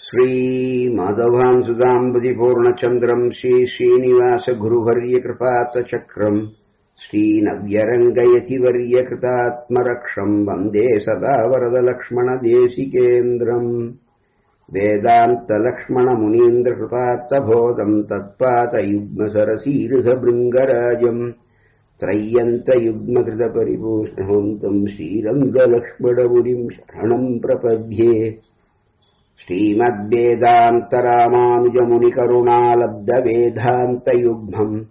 श्रीमाधवान् सुदाम्बुदिपूर्णचन्द्रम् श्रीश्रीनिवासगुरुवर्यकृपातचक्रम् श्रीनव्यरङ्गयतिवर्यकृतात्मरक्षम् वन्दे सदा वरदलक्ष्मणदेशिकेन्द्रम् वेदान्तलक्ष्मणमुनीन्द्रकृपात्तबोधम् तत्पातयुग्मसरसीरुधभृङ्गराजम् त्रय्यन्तयुग्मकृतपरिभूषणन्तम् श्रीरङ्गलक्ष्मणमुनिम् शरणम् प्रपद्ये श्रीमद्वेदान्तरामानुजमुनिकरुणालब्धवेदान्तयुग्मम्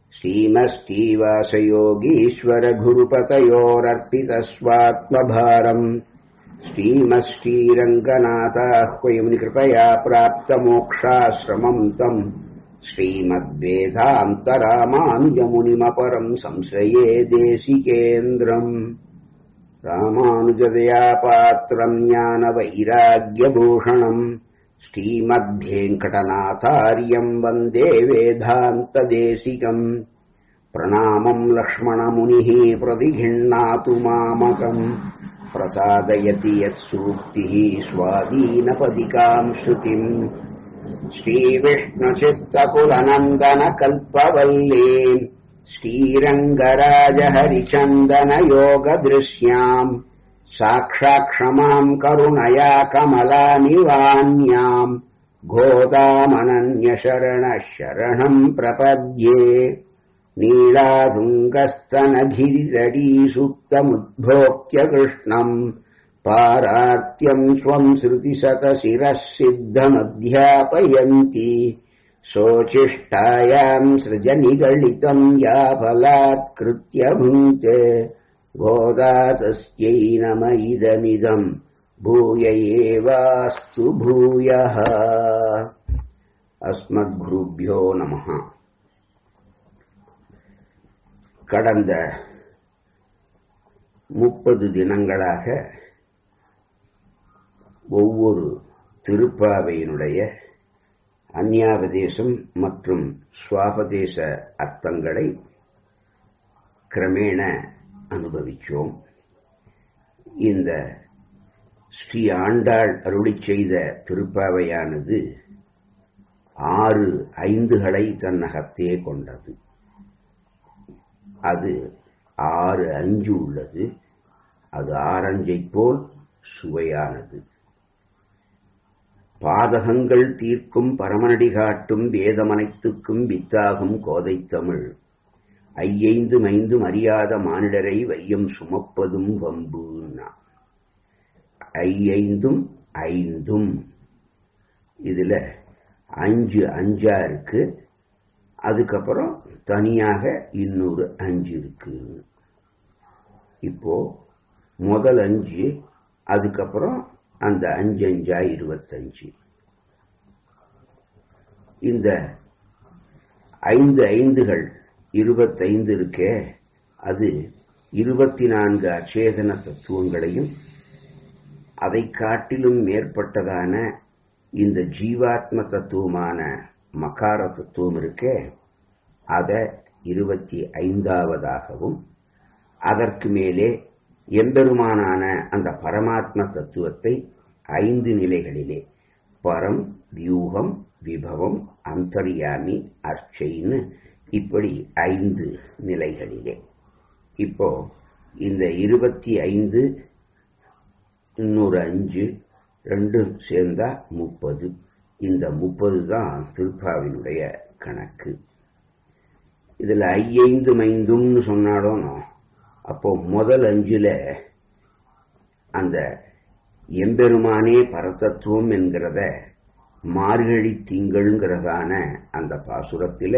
श्रीमश्रीवासयोगीश्वरगुरुपतयोरर्पितस्वात्मभारम् श्रीमश्रीरङ्गनाथाह्वयमुनिकृपया प्राप्तमोक्षाश्रमम् तम् श्रीमद्वेदान्तरामानुजमुनिमपरम् संश्रये देशिकेन्द्रम् रामानुजदया पात्रम् ज्ञानवैराग्यभूषणम् श्रीमद्भेङ्कटनाथार्यम् वन्दे वेदान्तदेशिकम् प्रणामम् लक्ष्मणमुनिः प्रतिघिण्णातु मामकम् प्रसादयति यत्सूक्तिः स्वादीनपदिकाम् श्रुतिम् श्रीविष्णुचित्तकुलनन्दनकल्पवल्लीम् श्रीरङ्गराजहरिचन्दनयोगदृश्याम् साक्षाक्षमाम् करुणया कमलानिवान्याम् गोदामनन्यशरणः शरणम् प्रपद्ये नीलाधुङ्गस्तनगिरितडीसुप्तमुद्भोक्त्य कृष्णम् पारात्यम् स्वम् श्रुतिशतशिरः सिद्धमध्यापयन्ति शोचिष्टायाम् सृजनिगलितम् या फलात्कृत्य भुङ्क्ते गोदा तस्यै नम इदमिदम् भूय एवास्तु भूयः அஸ்மத்குருபியோ நம கடந்த முப்பது தினங்களாக ஒவ்வொரு திருப்பாவையினுடைய அந்யாபதேசம் மற்றும் சுவாபதேச அர்த்தங்களை கிரமேண அனுபவிச்சோம் இந்த ஸ்ரீ ஆண்டாள் அருளி செய்த திருப்பாவையானது ஆறு ஐந்துகளை தன்னகத்தே கொண்டது அது ஆறு அஞ்சு உள்ளது அது ஆரஞ்சை போல் சுவையானது பாதகங்கள் தீர்க்கும் பரமனடி காட்டும் வேதமனைத்துக்கும் வித்தாகும் கோதை தமிழ் ஐயைந்து மைந்து அறியாத மானிடரை வையம் சுமப்பதும் வம்புன்னா ஐயைந்தும் ஐந்தும் இதுல அஞ்சு அஞ்சா இருக்கு அதுக்கப்புறம் தனியாக இன்னொரு அஞ்சு இருக்கு இப்போ முதல் அஞ்சு அதுக்கப்புறம் அந்த அஞ்சு அஞ்சா இருபத்தஞ்சு இந்த ஐந்து ஐந்துகள் இருபத்தைந்து இருக்கே அது இருபத்தி நான்கு அச்சேதன தத்துவங்களையும் அதை காட்டிலும் மேற்பட்டதான இந்த ஜீவாத்ம தத்துவமான மகார தத்துவம் இருக்கே அதை இருபத்தி ஐந்தாவதாகவும் அதற்கு மேலே எம்பெருமானான அந்த பரமாத்ம தத்துவத்தை ஐந்து நிலைகளிலே பரம் வியூகம் விபவம் அந்தரியாமி அர்ச்சைன்னு இப்படி ஐந்து நிலைகளிலே இப்போ இந்த இருபத்தி ஐந்து இன்னொரு அஞ்சு ரெண்டும் சேர்ந்தா முப்பது இந்த முப்பது தான் திருப்பாவினுடைய கணக்கு இதுல ஐயைந்து மைந்தும்னு சொன்னாலும் அப்போ முதல் அஞ்சுல அந்த எம்பெருமானே பரதத்துவம் என்கிறத மார்கழி திங்கள்ங்கிறதான அந்த பாசுரத்தில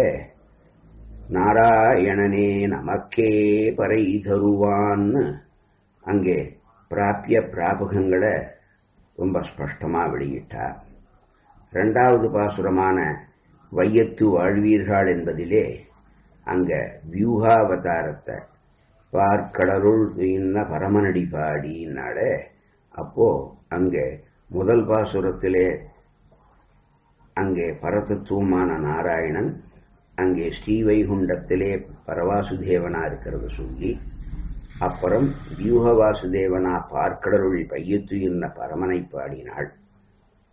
நாராயணனே நமக்கே பறை தருவான்னு அங்கே பிராப்பிய பிராபகங்களை ரொம்ப ஸ்பஷ்டமா வெளியிட்டார் இரண்டாவது பாசுரமான வையத்து வாழ்வீர்கள் என்பதிலே அங்க வியூகாவதாரத்தை பார்க்கடருள் இன்ன பரமனடி பாடினாலே அப்போ அங்கே முதல் பாசுரத்திலே அங்கே பரதத்துவமான நாராயணன் அங்கே ஸ்ரீவைகுண்டத்திலே பரவாசுதேவனா இருக்கிறது சொல்லி அப்புறம் வியூக வாசுதேவனா பார்க்கடருள் பையத்து என்ன பரமனை பாடினாள்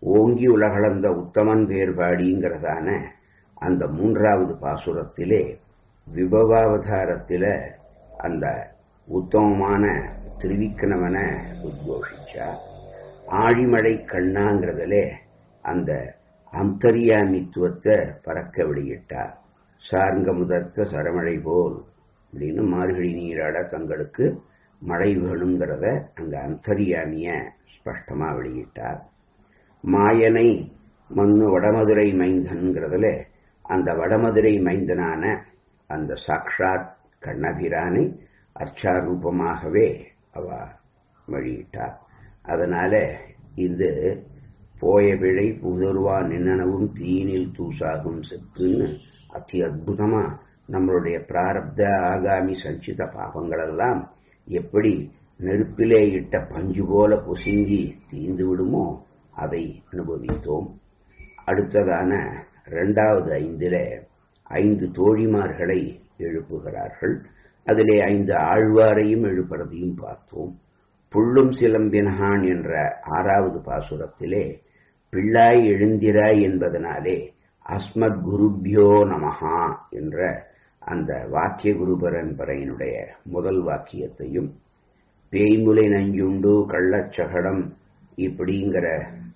ஓங்கி உலகளந்த உத்தமன் வேறுபாடிங்கிறதான அந்த மூன்றாவது பாசுரத்திலே விபவாவதாரத்தில அந்த உத்தமமான திருவிக்கணவன உத்கோஷிச்சார் ஆழிமழை கண்ணாங்கிறதுல அந்த அந்தரியாமித்துவத்தை பறக்க வெளியிட்டார் சார்ங்க முதத்த சரமழை போல் அப்படின்னு மார்கழி நீராட தங்களுக்கு மழை வேணுங்கிறத அங்க அந்தரியாமிய ஸ்பஷ்டமா வெளியிட்டார் மாயனை மண்ணு வடமதுரை மைந்தன்கிறதுல அந்த வடமதுரை மைந்தனான அந்த சாக்ஷாத் கண்ணபிரானை அர்ச்சாரூபமாகவே அவ வெளியிட்டார் அதனால இது போய பிழை புதருவா நின்னனவும் தீனில் தூசாகும் செத்துன்னு அதி அற்புதமா நம்மளுடைய பிராரப்த ஆகாமி சஞ்சித பாபங்களெல்லாம் எப்படி நெருப்பிலே இட்ட பஞ்சு போல பொசுங்கி தீந்து விடுமோ அதை அனுபவித்தோம் அடுத்ததான இரண்டாவது ஐந்தில ஐந்து தோழிமார்களை எழுப்புகிறார்கள் அதிலே ஐந்து ஆழ்வாரையும் எழுப்புறதையும் பார்த்தோம் புள்ளும் சிலம்பினகான் என்ற ஆறாவது பாசுரத்திலே பிள்ளாய் எழுந்திராய் என்பதனாலே அஸ்மத் குருபியோ நமஹா என்ற அந்த வாக்கிய குரு பரம்பரையினுடைய முதல் வாக்கியத்தையும் பேய்முலை நஞ்சுண்டு கள்ளச்சகடம் இப்படிங்கிற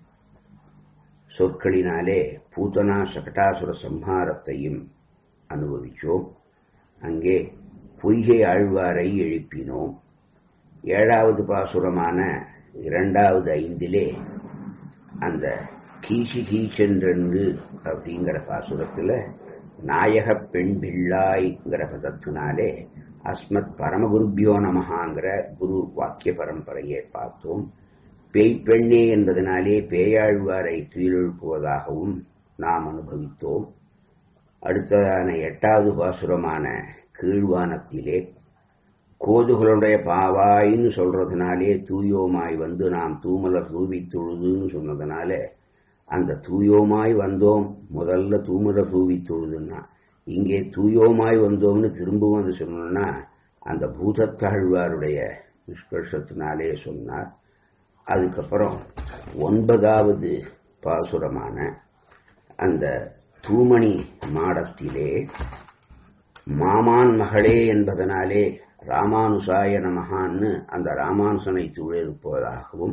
சொற்களினாலே பூதனா சகடாசுர சம்ஹாரத்தையும் அனுபவிச்சோம் அங்கே பொய்கை ஆழ்வாரை எழுப்பினோம் ஏழாவது பாசுரமான இரண்டாவது ஐந்திலே அந்த கீசி கீச்சென்றென்று அப்படிங்கிற பாசுரத்தில் நாயக பெண் பிள்ளாய்ங்கிற பதத்தினாலே அஸ்மத் பரமகுருபியோ நமகாங்கிற குரு வாக்கிய பரம்பரையை பார்த்தோம் பேய் பெண்ணே என்பதனாலே பேயாழ்வாரை துயிலெழுப்புவதாகவும் நாம் அனுபவித்தோம் அடுத்ததான எட்டாவது பாசுரமான கீழ்வானத்திலே கோதுகளுடைய பாவாயின்னு சொல்றதுனாலே தூயோமாய் வந்து நாம் தூமலர் தூவி தொழுதுன்னு சொன்னதுனால அந்த தூயோமாய் வந்தோம் முதல்ல தூமலர் தூவி தொழுதுன்னா இங்கே தூயோமாய் வந்தோம்னு திரும்பவும் அது சொன்னோம்னா அந்த பூதத்தாழ்வாருடைய நிஷ்கர்ஷத்தினாலே சொன்னார் அதுக்கப்புறம் ஒன்பதாவது பாசுரமான அந்த தூமணி மாடத்திலே மாமான் மகளே என்பதனாலே ராமானுசாய நமகான்னு அந்த ராமானுசனை துழெழுப்பதாகவும்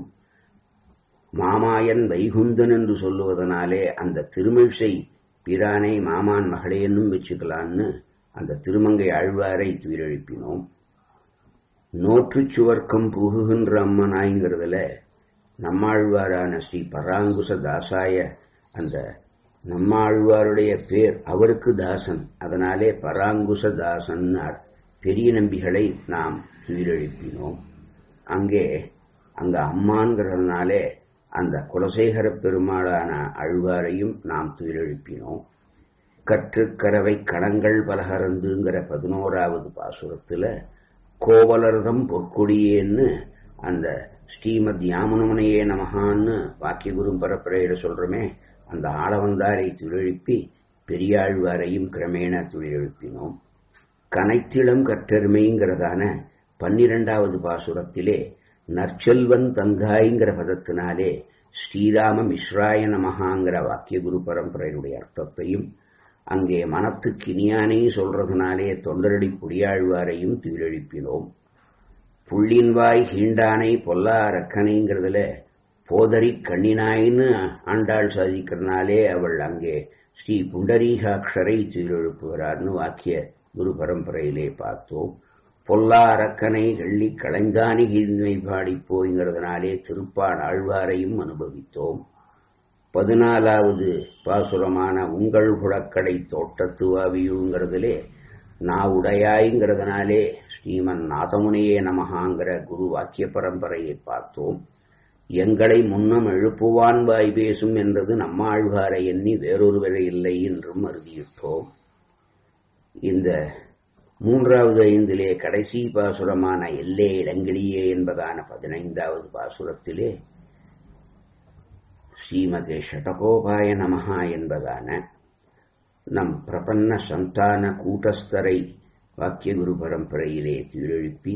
மாமாயன் வைகுந்தன் என்று சொல்லுவதனாலே அந்த திருமிழ்சை பிரானை மாமான் மகளே என்னும் வச்சுக்கலான்னு அந்த திருமங்கை ஆழ்வாரை துயிரெழுப்பினோம் நோற்றுச் சுவர்க்கம் புகுகின்ற அம்மனாய்ங்கிறதுல நம்மாழ்வாரான ஸ்ரீ பராங்குச தாசாய அந்த நம்மாழ்வாருடைய பேர் அவருக்கு தாசன் அதனாலே பராங்குச தாசன்னார் பெரிய நம்பிகளை நாம் துயிரெழுப்பினோம் அங்கே அங்க அம்மான்கிறதுனாலே அந்த குலசேகர பெருமாளான அழ்வாரையும் நாம் துயிரெழுப்பினோம் கற்றுக்கரவை கணங்கள் பலகரந்துங்கிற பதினோராவது பாசுரத்துல கோவலர்தம் பொற்கொடியேன்னு அந்த ஸ்ரீமத் யாமுனமுனையே நமகான்னு வாக்கிய குரு பரப்பரையில சொல்றோமே அந்த ஆளவந்தாரை துழெழுப்பி பெரியாழ்வாரையும் கிரமேண துழெழுப்பினோம் கனைத்திளம் கற்றெருமைங்கிறதான பன்னிரெண்டாவது பாசுரத்திலே நற்செல்வன் தங்காய்ங்கிற பதத்தினாலே ஸ்ரீராம மிஸ்ராய நமகாங்கிற வாக்கிய குரு பரம்பரையினுடைய அர்த்தத்தையும் அங்கே மனத்துக்கு இனியானே சொல்றதுனாலே தொண்டரடி புடியாழ்வாரையும் துயிலெழுப்பினோம் புள்ளின்வாய் ஹீண்டானை பொல்லா அரக்கனைங்கிறதுல போதரி கண்ணினாயின்னு ஆண்டாள் சாதிக்கிறனாலே அவள் அங்கே ஸ்ரீ புண்டரீகாட்சரை துயிலெழுப்புகிறார்னு வாக்கிய குரு பரம்பரையிலே பார்த்தோம் பொல்லா அரக்கனை எள்ளி களைந்தானி கீழ்மை பாடி போய்ங்கிறதுனாலே திருப்பான் ஆழ்வாரையும் அனுபவித்தோம் பதினாலாவது பாசுரமான உங்கள் குழக்கடை தோட்டத்துவாவியுங்கிறதுலே நான் உடையாய்ங்கிறதுனாலே ஸ்ரீமன் நாதமுனையே நமகாங்கிற குரு வாக்கிய பரம்பரையை பார்த்தோம் எங்களை முன்னம் எழுப்புவான் வாய் பேசும் என்றது நம்மாழ்வாரை எண்ணி வேறொருவரை இல்லை என்றும் அறுதியிட்டோம் இந்த மூன்றாவது ஐந்திலே கடைசி பாசுரமான எல்லே இளங்கிளியே என்பதான பதினைந்தாவது பாசுரத்திலே ஸ்ரீமதே ஷடகோபாய நமஹா என்பதான நம் பிரபன்ன சந்தான கூட்டஸ்தரை வாக்கிய குரு பரம்பரையிலே திருஎழுப்பி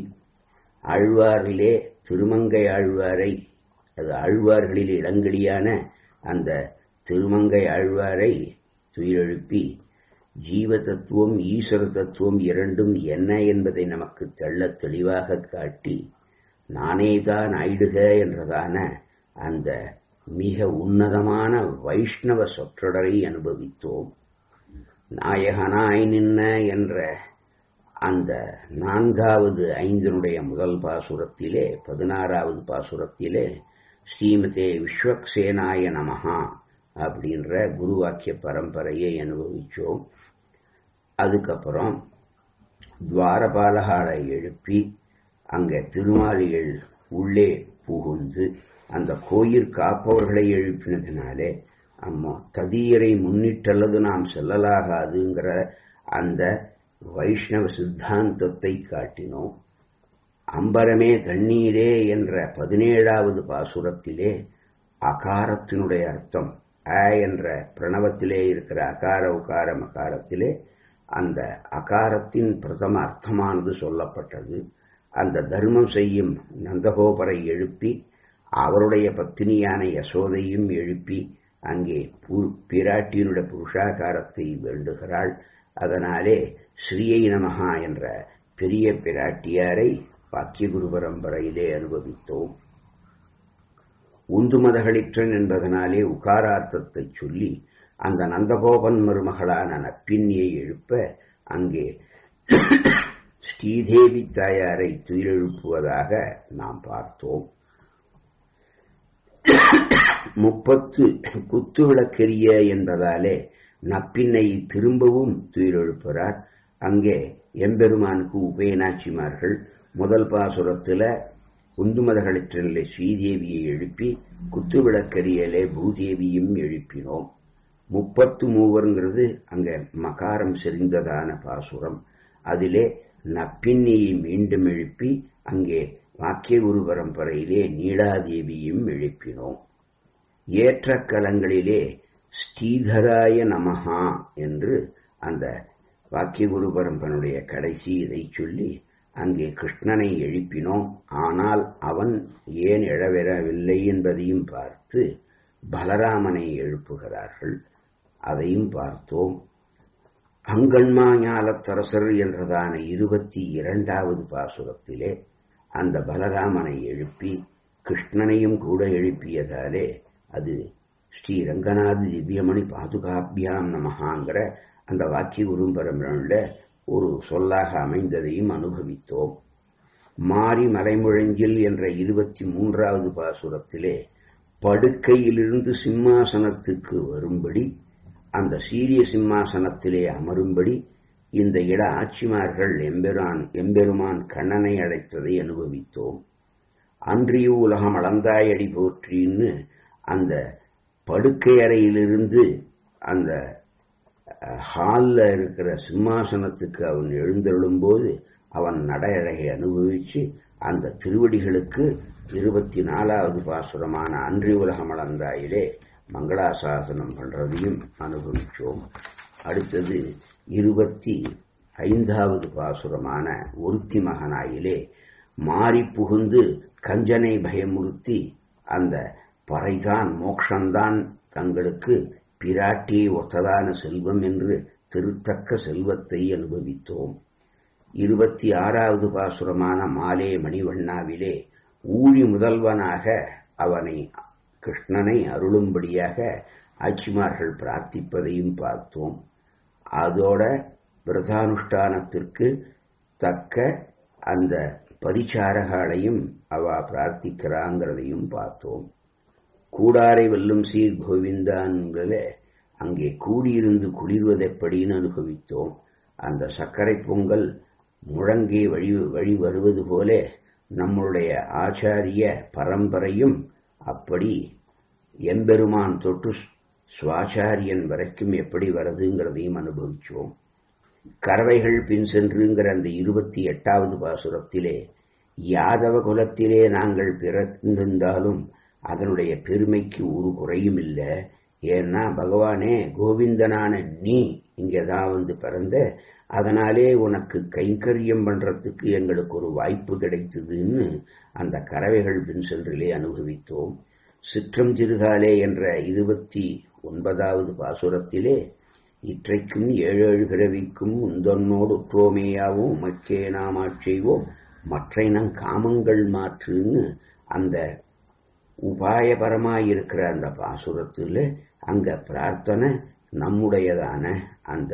ஆழ்வாரிலே திருமங்கை ஆழ்வாரை அது ஆழ்வார்களில் இளங்கிளியான அந்த திருமங்கை ஆழ்வாரை துயிலெழுப்பி ஜீவ தத்துவம் ஈஸ்வர தத்துவம் இரண்டும் என்ன என்பதை நமக்கு தெள்ளத் தெளிவாக காட்டி நானேதான் ஆயிடுக என்றதான அந்த மிக உன்னதமான வைஷ்ணவ சொற்றொடரை அனுபவித்தோம் நாயகனாய் நின்ன என்ற அந்த நான்காவது ஐந்தினுடைய முதல் பாசுரத்திலே பதினாறாவது பாசுரத்திலே ஸ்ரீமதே விஸ்வக்சேனாய நமஹா அப்படின்ற குருவாக்கிய பரம்பரையை அனுபவிச்சோம் அதுக்கப்புறம் துவாரபாலகாலை எழுப்பி அங்க திருமாலிகள் உள்ளே புகுந்து அந்த கோயில் காப்பவர்களை எழுப்பினதினாலே அம்மா ததியரை முன்னிட்டல்லது நாம் செல்லலாகாதுங்கிற அந்த வைஷ்ணவ சித்தாந்தத்தை காட்டினோம் அம்பரமே தண்ணீரே என்ற பதினேழாவது பாசுரத்திலே அகாரத்தினுடைய அர்த்தம் அ என்ற பிரணவத்திலே இருக்கிற அகார உகார மகாரத்திலே அந்த அகாரத்தின் பிரதம அர்த்தமானது சொல்லப்பட்டது அந்த தர்மம் செய்யும் நந்தகோபரை எழுப்பி அவருடைய பத்தினியான யசோதையும் எழுப்பி அங்கே பிராட்டியினுடைய புருஷாகாரத்தை வேண்டுகிறாள் அதனாலே ஸ்ரீயை நமகா என்ற பெரிய பிராட்டியாரை வாக்கியகுரு பரம்பரையிலே அனுபவித்தோம் உந்துமதகளிற்றன் என்பதனாலே உகாரார்த்தத்தை சொல்லி அந்த நந்தகோபன் மருமகளான நப்பின்னியை எழுப்ப அங்கே ஸ்ரீதேவி தாயாரை துயிலெழுப்புவதாக நாம் பார்த்தோம் முப்பத்து குத்துவிளக்கெரிய என்பதாலே நப்பின்னை திரும்பவும் துயிலெழுப்புகிறார் அங்கே எம்பெருமானுக்கு உபயநாச்சிமார்கள் முதல் பாசுரத்துல குந்துமதகளிற்றிலே ஸ்ரீதேவியை எழுப்பி குத்துவிளக்கரியலே பூதேவியும் எழுப்பினோம் முப்பத்து மூவருங்கிறது அங்க மகாரம் செறிந்ததான பாசுரம் அதிலே நப்பின்னியை மீண்டும் எழுப்பி அங்கே வாக்கிய குரு பரம்பரையிலே நீலாதேவியும் எழுப்பினோம் ஏற்ற கலங்களிலே ஸ்ரீதராய நமஹா என்று அந்த வாக்கிய குரு பரம்பனுடைய கடைசி இதை சொல்லி அங்கே கிருஷ்ணனை எழுப்பினோம் ஆனால் அவன் ஏன் எழவெறவில்லை என்பதையும் பார்த்து பலராமனை எழுப்புகிறார்கள் அதையும் பார்த்தோம் அங்கன்மா ஞாலத்தரசர் என்றதான இருபத்தி இரண்டாவது பாசுரத்திலே அந்த பலராமனை எழுப்பி கிருஷ்ணனையும் கூட எழுப்பியதாலே அது ஸ்ரீ ரங்கநாத திவ்யமணி பாதுகாபியாம் நமகாங்கிற அந்த வாக்கிய குரும்பரம்பரன்ல ஒரு சொல்லாக அமைந்ததையும் அனுபவித்தோம் மாறி மலைமுழங்கில் என்ற இருபத்தி மூன்றாவது பாசுரத்திலே படுக்கையிலிருந்து சிம்மாசனத்துக்கு வரும்படி அந்த சீரிய சிம்மாசனத்திலே அமரும்படி இந்த இட ஆட்சிமார்கள் எம்பெருமான் எம்பெருமான் கண்ணனை அழைத்ததை அனுபவித்தோம் அன்றிய உலகம் அளந்தாயடி போற்றின்னு அந்த படுக்கை அறையிலிருந்து அந்த ஹாலில் இருக்கிற சிம்மாசனத்துக்கு அவன் எழுந்தருளும்போது அவன் நடையழகை அனுபவிச்சு அந்த திருவடிகளுக்கு இருபத்தி நாலாவது பாசுரமான அன்றி உலகம் அளந்தாயிலே மங்களாசாசனம் பண்றதையும் அனுபவிச்சோம் அடுத்தது இருபத்தி ஐந்தாவது பாசுரமான ஒருத்தி மகனாயிலே மாறி புகுந்து கஞ்சனை பயமுறுத்தி அந்த பறைதான் மோக்ஷந்தான் தங்களுக்கு பிராட்டியை ஒத்ததான செல்வம் என்று திருத்தக்க செல்வத்தை அனுபவித்தோம் இருபத்தி ஆறாவது பாசுரமான மாலே மணிவண்ணாவிலே ஊழி முதல்வனாக அவனை கிருஷ்ணனை அருளும்படியாக ஆட்சிமார்கள் பிரார்த்திப்பதையும் பார்த்தோம் அதோட விரதானுஷ்டானத்திற்கு தக்க அந்த பரிச்சாரகாலையும் அவ பிரார்த்திக்கிறாங்கிறதையும் பார்த்தோம் கூடாரை வெல்லும் சீர் கோவிந்தான்கள அங்கே கூடியிருந்து குளிர்வதெப்படின்னு அனுபவித்தோம் அந்த சர்க்கரை பொங்கல் முழங்கே வழி வழி வருவது போல நம்முடைய ஆச்சாரிய பரம்பரையும் அப்படி எம்பெருமான் தொட்டு சுவாச்சாரியன் வரைக்கும் எப்படி வருதுங்கிறதையும் அனுபவிச்சோம் கறவைகள் பின் சென்றுங்கிற அந்த இருபத்தி எட்டாவது பாசுரத்திலே யாதவ குலத்திலே நாங்கள் பிறந்திருந்தாலும் அதனுடைய பெருமைக்கு ஒரு குறையும் இல்லை ஏன்னா பகவானே கோவிந்தனான நீ இங்கதான் வந்து பிறந்த அதனாலே உனக்கு கைங்கரியம் பண்றதுக்கு எங்களுக்கு ஒரு வாய்ப்பு கிடைத்ததுன்னு அந்த கறவைகள் பின் சென்றிலே அனுபவித்தோம் சிற்றம் சிறுகாலே என்ற இருபத்தி ஒன்பதாவது பாசுரத்திலே இற்றைக்கும் ஏழேழு பிறவிக்கும் உந்தன்னோடு உற்றோமேயாவும் மக்கே நாம் ஆட்செய்வோம் மற்றை நம் காமங்கள் மாற்றுன்னு அந்த உபாயபரமாயிருக்கிற அந்த பாசுரத்தில் அங்க பிரார்த்தனை நம்முடையதான அந்த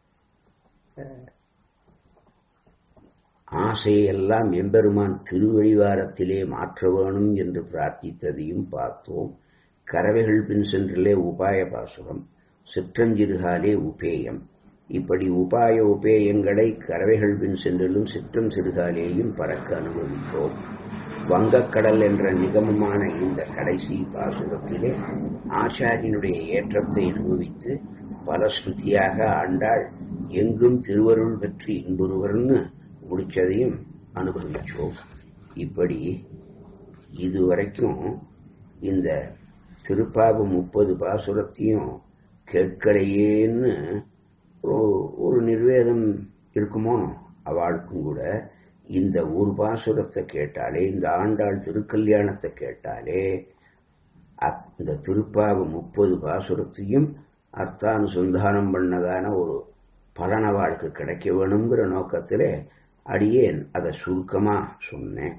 ஆசையெல்லாம் எம்பெருமான் திருவழிவாரத்திலே மாற்ற வேணும் என்று பிரார்த்தித்ததையும் பார்த்தோம் கறவைகள் பின் சென்றிலே உபாய பாசுரம் சிற்றஞ்சிறுகாலே உபேயம் இப்படி உபாய உபேயங்களை கறவைகள் பின் சென்றிலும் சிற்றம் சிறுகாலேயும் பறக்க அனுபவித்தோம் வங்கக்கடல் என்ற நிகமமான இந்த கடைசி பாசுரத்திலே ஆச்சாரியனுடைய ஏற்றத்தை அனுபவித்து பலஸ்ருதியாக ஆண்டாள் எங்கும் திருவருள் பெற்று இன்புறுவர்னு முடிச்சதையும் அனுபவிச்சோம் இப்படி இதுவரைக்கும் இந்த திருப்பாவு முப்பது பாசுரத்தையும் கேட்கலையேன்னு ஒரு நிர்வேதம் இருக்குமோ அவளுக்கும் கூட இந்த ஒரு பாசுரத்தை கேட்டாலே இந்த ஆண்டாள் திருக்கல்யாணத்தை கேட்டாலே இந்த திருப்பாவு முப்பது பாசுரத்தையும் அர்த்தானுசந்தானம் பண்ணதான ஒரு பலன வாழ்க்கை கிடைக்க வேணுங்கிற நோக்கத்தில் அடியேன் அதை சுருக்கமா சொன்னேன்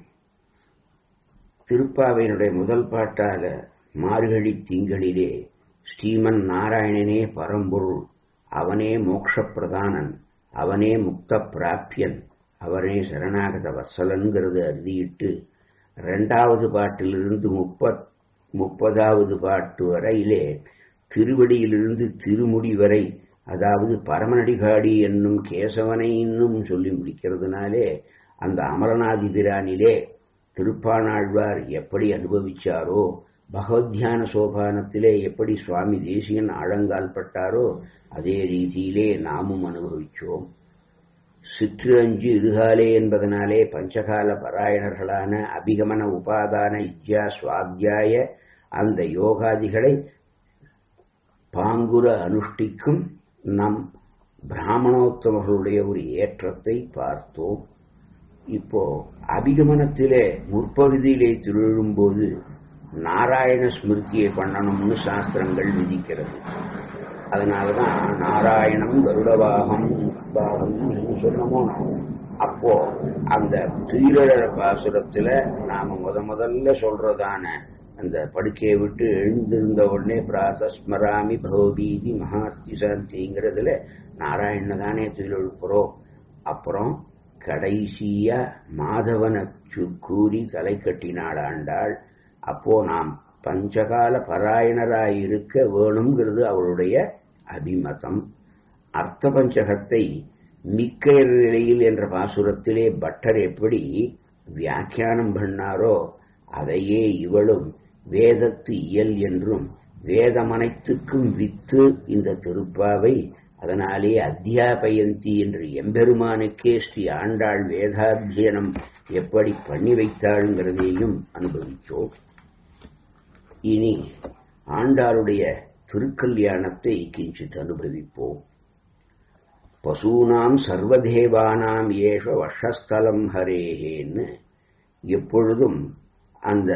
திருப்பாவையினுடைய முதல் பாட்டால மார்கழி திங்களிலே ஸ்ரீமன் நாராயணனே பரம்பொருள் அவனே மோக்ஷப்பிரதானன் அவனே முக்த பிராப்பியன் அவனே சரணாகத வசலன்கிறது அறுதியிட்டு இரண்டாவது பாட்டிலிருந்து முப்பத் முப்பதாவது பாட்டு வரையிலே திருவடியிலிருந்து திருமுடி வரை அதாவது பரமநடிகாடி என்னும் கேசவனை இன்னும் சொல்லி முடிக்கிறதுனாலே அந்த அமரநாதி பிரானிலே திருப்பானாழ்வார் எப்படி அனுபவிச்சாரோ பகவத்யான சோபானத்திலே எப்படி சுவாமி தேசியன் ஆழங்கால் பட்டாரோ அதே ரீதியிலே நாமும் அனுபவிச்சோம் சிற்று அஞ்சு இருகாலே என்பதனாலே பஞ்சகால பராயணர்களான அபிகமன உபாதான இஜ்யா சுவாத்தியாய அந்த யோகாதிகளை பாங்குர அனுஷ்டிக்கும் நம் பிராமணோத்தமர்களுடைய ஒரு ஏற்றத்தை பார்த்தோம் இப்போ அபிகமனத்திலே முற்பகுதியிலே திருழும்போது நாராயண ஸ்மிருதியை பண்ணணும்னு சாஸ்திரங்கள் விதிக்கிறது அதனாலதான் நாராயணம் கருடவாகம் பாகம் சொன்னமோ அப்போ அந்த துயிலழ பாசுரத்துல நாம முத முதல்ல சொல்றதான அந்த படுக்கையை விட்டு எழுந்திருந்த உடனே பிராசஸ்மராமி பகவதீதி மகாத்தி சாந்திங்கிறதுல நாராயண தானே துயிலெழுப்புறோம் அப்புறம் கடைசியா மாதவனை கூறி தலை கட்டினாள் ஆண்டாள் அப்போ நாம் பஞ்சகால பராயணராயிருக்க வேணுங்கிறது அவளுடைய அபிமதம் அர்த்த பஞ்சகத்தை மிக்க நிலையில் என்ற பாசுரத்திலே பட்டர் எப்படி வியாக்கியானம் பண்ணாரோ அதையே இவளும் வேதத்து இயல் என்றும் வேதமனைத்துக்கும் வித்து இந்த திருப்பாவை அதனாலே அத்தியாபயந்தி என்று எம்பெருமானுக்கே ஸ்ரீ ஆண்டாள் வேதாத்தியனம் எப்படி பண்ணி வைத்தாளுங்கிறதையும் அனுபவித்தோம் இனி ஆண்டாளுடைய திருக்கல்யாணத்தை கிஞ்சித் அனுபவிப்போம் பசூனாம் சர்வதேவானாம் ஏஷ வஷஸ்தலம் ஹரேஹேன்னு எப்பொழுதும் அந்த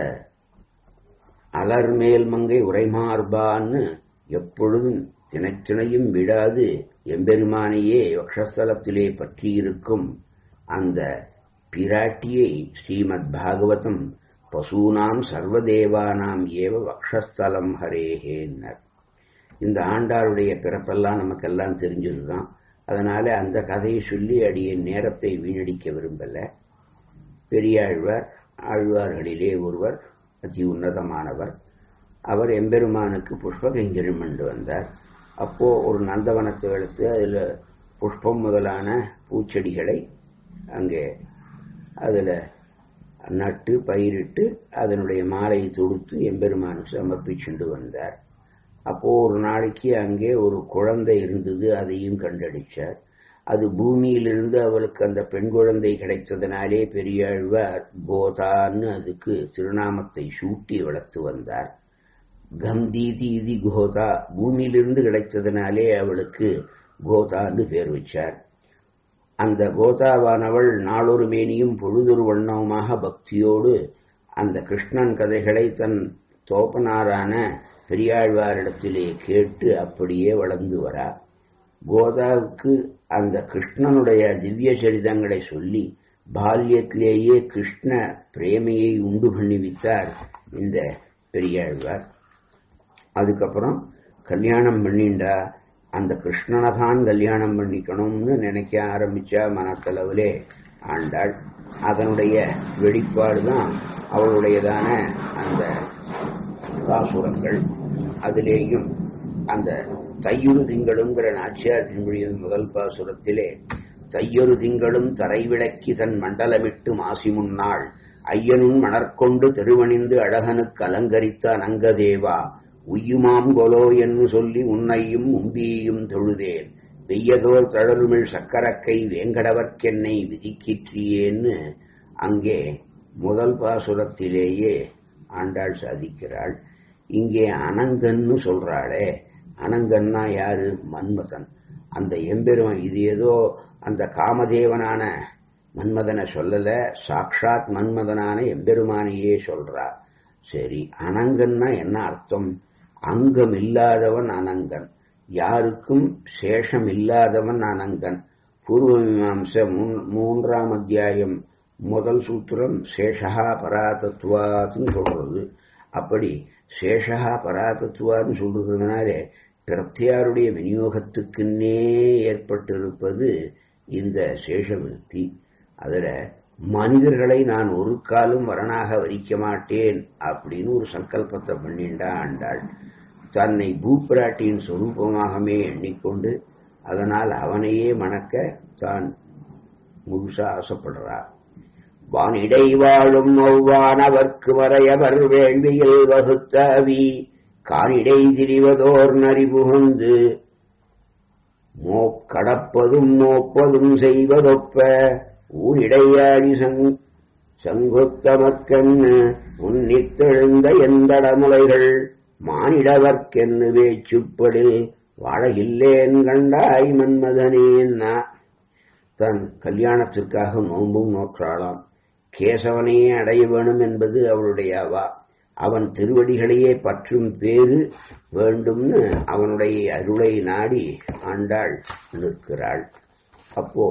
அலர்மேல் மங்கை உரைமார்பான்னு எப்பொழுதும் தினத்தினையும் விடாது எம்பெருமானையே வக்ஷஸ்தலத்திலே பற்றியிருக்கும் அந்த பிராட்டியை ஸ்ரீமத் பாகவதம் பசூனாம் சர்வதேவானாம் ஏவ வக்ஷஸ்தலம் ஹரேஹேன்னர் இந்த ஆண்டாளுடைய பிறப்பெல்லாம் நமக்கெல்லாம் தெரிஞ்சதுதான் அதனால அந்த கதையை சொல்லி அடிய நேரத்தை வீணடிக்க விரும்பல பெரியாழ்வார் ஆழ்வார்களிலே ஒருவர் அதி உன்னதமானவர் அவர் எம்பெருமானுக்கு புஷ்பகைங்கரியம் கொண்டு வந்தார் அப்போ ஒரு நந்தவனத்தை எடுத்து அதில் புஷ்பம் முதலான பூச்செடிகளை அங்கே அதில் நட்டு பயிரிட்டு அதனுடைய மாலையை தொடுத்து எம்பெருமானுக்கு சமர்ப்பிச்சுண்டு வந்தார் அப்போ ஒரு நாளைக்கு அங்கே ஒரு குழந்தை இருந்தது அதையும் கண்டடிச்சார் அது பூமியிலிருந்து அவளுக்கு அந்த பெண் குழந்தை கிடைத்ததனாலே பெரியாழ்வார் கோதான்னு அதுக்கு திருநாமத்தை சூட்டி வளர்த்து வந்தார் கம்தீதி இதி கோதா பூமியிலிருந்து கிடைத்ததனாலே அவளுக்கு கோதான்னு பேர் வச்சார் அந்த கோதாவானவள் நாளொரு மேனியும் பொழுதொரு வண்ணவுமாக பக்தியோடு அந்த கிருஷ்ணன் கதைகளை தன் தோப்பனாரான பெரியாழ்வாரிடத்திலே கேட்டு அப்படியே வளர்ந்து வரா கோதாவுக்கு அந்த கிருஷ்ணனுடைய திவ்ய சரிதங்களை சொல்லி பால்யத்திலேயே கிருஷ்ண பிரேமையை உண்டு பண்ணி வைத்தார் இந்த பெரியாழ்வார் அதுக்கப்புறம் கல்யாணம் பண்ணிண்டா அந்த கிருஷ்ணனை தான் கல்யாணம் பண்ணிக்கணும்னு நினைக்க ஆரம்பிச்சா மனத்தளவிலே ஆண்டாள் அதனுடைய வெளிப்பாடு தான் அவளுடையதான அந்த பாசுரங்கள் அதிலேயும் அந்த தையுறு திங்களுங்கிற நாச்சியார் திருமொழியின் முதல் பாசுரத்திலே தையொரு திங்களும் தரைவிளக்கி தன் மண்டலமிட்டு மாசி முன்னாள் ஐயனும் மணற்கொண்டு திருவணிந்து அழகனுக்கு அலங்கரித்த அனங்கதேவா உய்யுமாம் கொலோ என்று சொல்லி உன்னையும் உம்பியையும் தொழுதேன் வெய்யதோர் தழலுமிழ் சக்கரக்கை வேங்கடவர்க்கென்னை விதிக்கிற்றியேன்னு அங்கே முதல் பாசுரத்திலேயே ஆண்டாள் சாதிக்கிறாள் இங்கே அனங்கன்னு சொல்றாளே அனங்கன்னா யாரு மன்மதன் அந்த எம்பெருமன் இது ஏதோ அந்த காமதேவனான மன்மதனை சொல்லல சாக்ஷாத் மன்மதனான எம்பெருமானையே சொல்றா சரி அனங்கன்னா என்ன அர்த்தம் அங்கம் இல்லாதவன் அனங்கன் யாருக்கும் சேஷம் இல்லாதவன் அனங்கன் பூர்வ மீமாம்ச மூன்றாம் அத்தியாயம் முதல் சூத்திரம் சேஷா பராதத்துவாத்துன்னு சொல்றது அப்படி சேஷா பராதத்துவான்னு சொல்றதுனாலே பிரத்தியாருடைய விநியோகத்துக்குன்னே ஏற்பட்டிருப்பது இந்த சேஷவிருத்தி அதுல மனிதர்களை நான் ஒரு காலும் வரனாக வரிக்க மாட்டேன் அப்படின்னு ஒரு சங்கல்பத்தை பண்ணிண்டா ஆண்டாள் தன்னை பூப்பிராட்டியின் சொரூபமாகவே எண்ணிக்கொண்டு அதனால் அவனையே மணக்க தான் முழுசா ஆசைப்படுறார் வானிடை வாழும் ஒவ்வானவர்க்கு வரையவர் வேள்வியில் வகுத்தவி கானிடை திரிவதோர் நரி புகுந்து கடப்பதும் மோப்பதும் செய்வதொப்ப ஊரிடையாடி சங்குத்தமற்கென்னு உன்னித்தெழுந்த எந்தடமுலைகள் மானிடவர்க்கென்னு வேச்சுப்படில் வாழகில்லேன் கண்டாய் மன்மதனேன்னா தன் கல்யாணத்திற்காக நோன்பும் நோற்றாளாம் கேசவனையே அடைய வேணும் என்பது அவளுடைய அவா அவன் திருவடிகளையே பற்றும் பேரு வேண்டும்னு அவனுடைய அருளை நாடி ஆண்டாள் நிற்கிறாள் அப்போ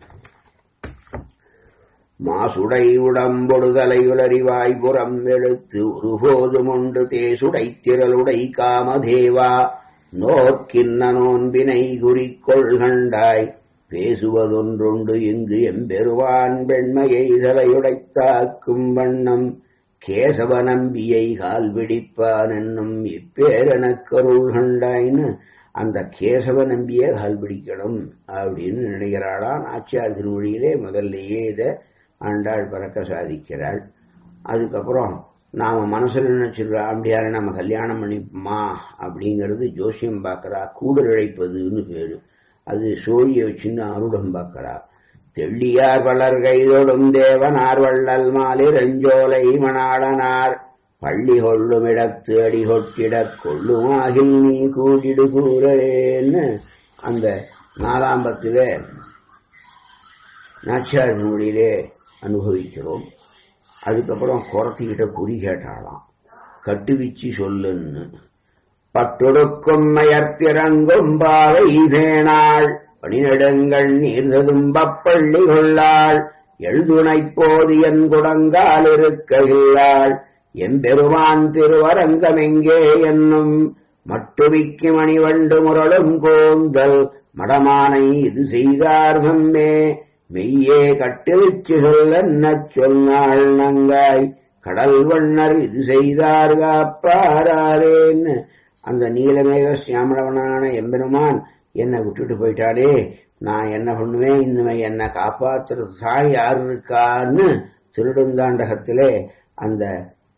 மாசுடை உடம்பொடுதலை உலறிவாய் புறம் எடுத்து ஒருபோதும் உண்டு தேசுடை திரளுடை காமதேவா நோக்கின்ன நோன்பினை குறிக்கொள் கண்டாய் பேசுவதொன்றொண்டு இங்கு எம்பெருவான் பெண்மையை தலையுடைத்தாக்கும் வண்ணம் கேசவ நம்பியை கால் பிடிப்பான் என்னும் இப்பேரெனக்கருள் கண்டாயின்னு அந்த கேசவ நம்பிய கால் பிடிக்கணும் அப்படின்னு நினைக்கிறாளாம் ஆச்சியார் திருமொழியிலே முதல்லையே இதை ஆண்டாள் பறக்க சாதிக்கிறாள் அதுக்கப்புறம் நாம மனசுல நினைச்சிருக்கா அப்படியார நம்ம கல்யாணம் பண்ணிப்போமா அப்படிங்கிறது ஜோசியம் பார்க்கறா கூடல் இழைப்பதுன்னு பேரு அது சோழிய வச்சுன்னு அருடம் பார்க்கறா தெள்ளியார் வளர் கைதொடும் தேவனார் வள்ளல் மாலிர் அஞ்சோலை மணாளனார் பள்ளி கொள்ளும் இடத்து அடி கொட்டிடக் கொள்ளுமாகில் நீ கூடிடு கூறேன்னு அந்த நாலாம்பத்திலே நாச்சியார் மொழியிலே அனுபவிக்கிறோம் அதுக்கப்புறம் குரத்திக்கிட்ட குறி கேட்டாளாம் கட்டுவிச்சு சொல்லுன்னு பட்டொடுக்கும் மயர்த்திறங்கும் பாவை பேணாள் பணிநெடுங்கள் நீர்ததும்பப்பள்ளி கொள்ளாள் எழுதுணை போது என் குடங்கால் இருக்கையில்லாள் எம்பெருமான் திருவரங்கமெங்கே என்னும் மட்டுவிக்கு மணிவண்டு முரளும் கோந்தல் மடமானை இது செய்தார் மம்மே மெய்யே கட்டிருச்சு சொல்ல சொன்னாள் நங்காய் கடல் வண்ணர் இது செய்தார் காப்பாரேன்னு அந்த நீலமேக சியாமளவனான எம்பெருமான் என்னை விட்டுட்டு போயிட்டாடே நான் என்ன பண்ணுவேன் இனிமே என்னை காப்பாத்துறது தான் யார் இருக்கான்னு திருடுந்தாண்டகத்திலே அந்த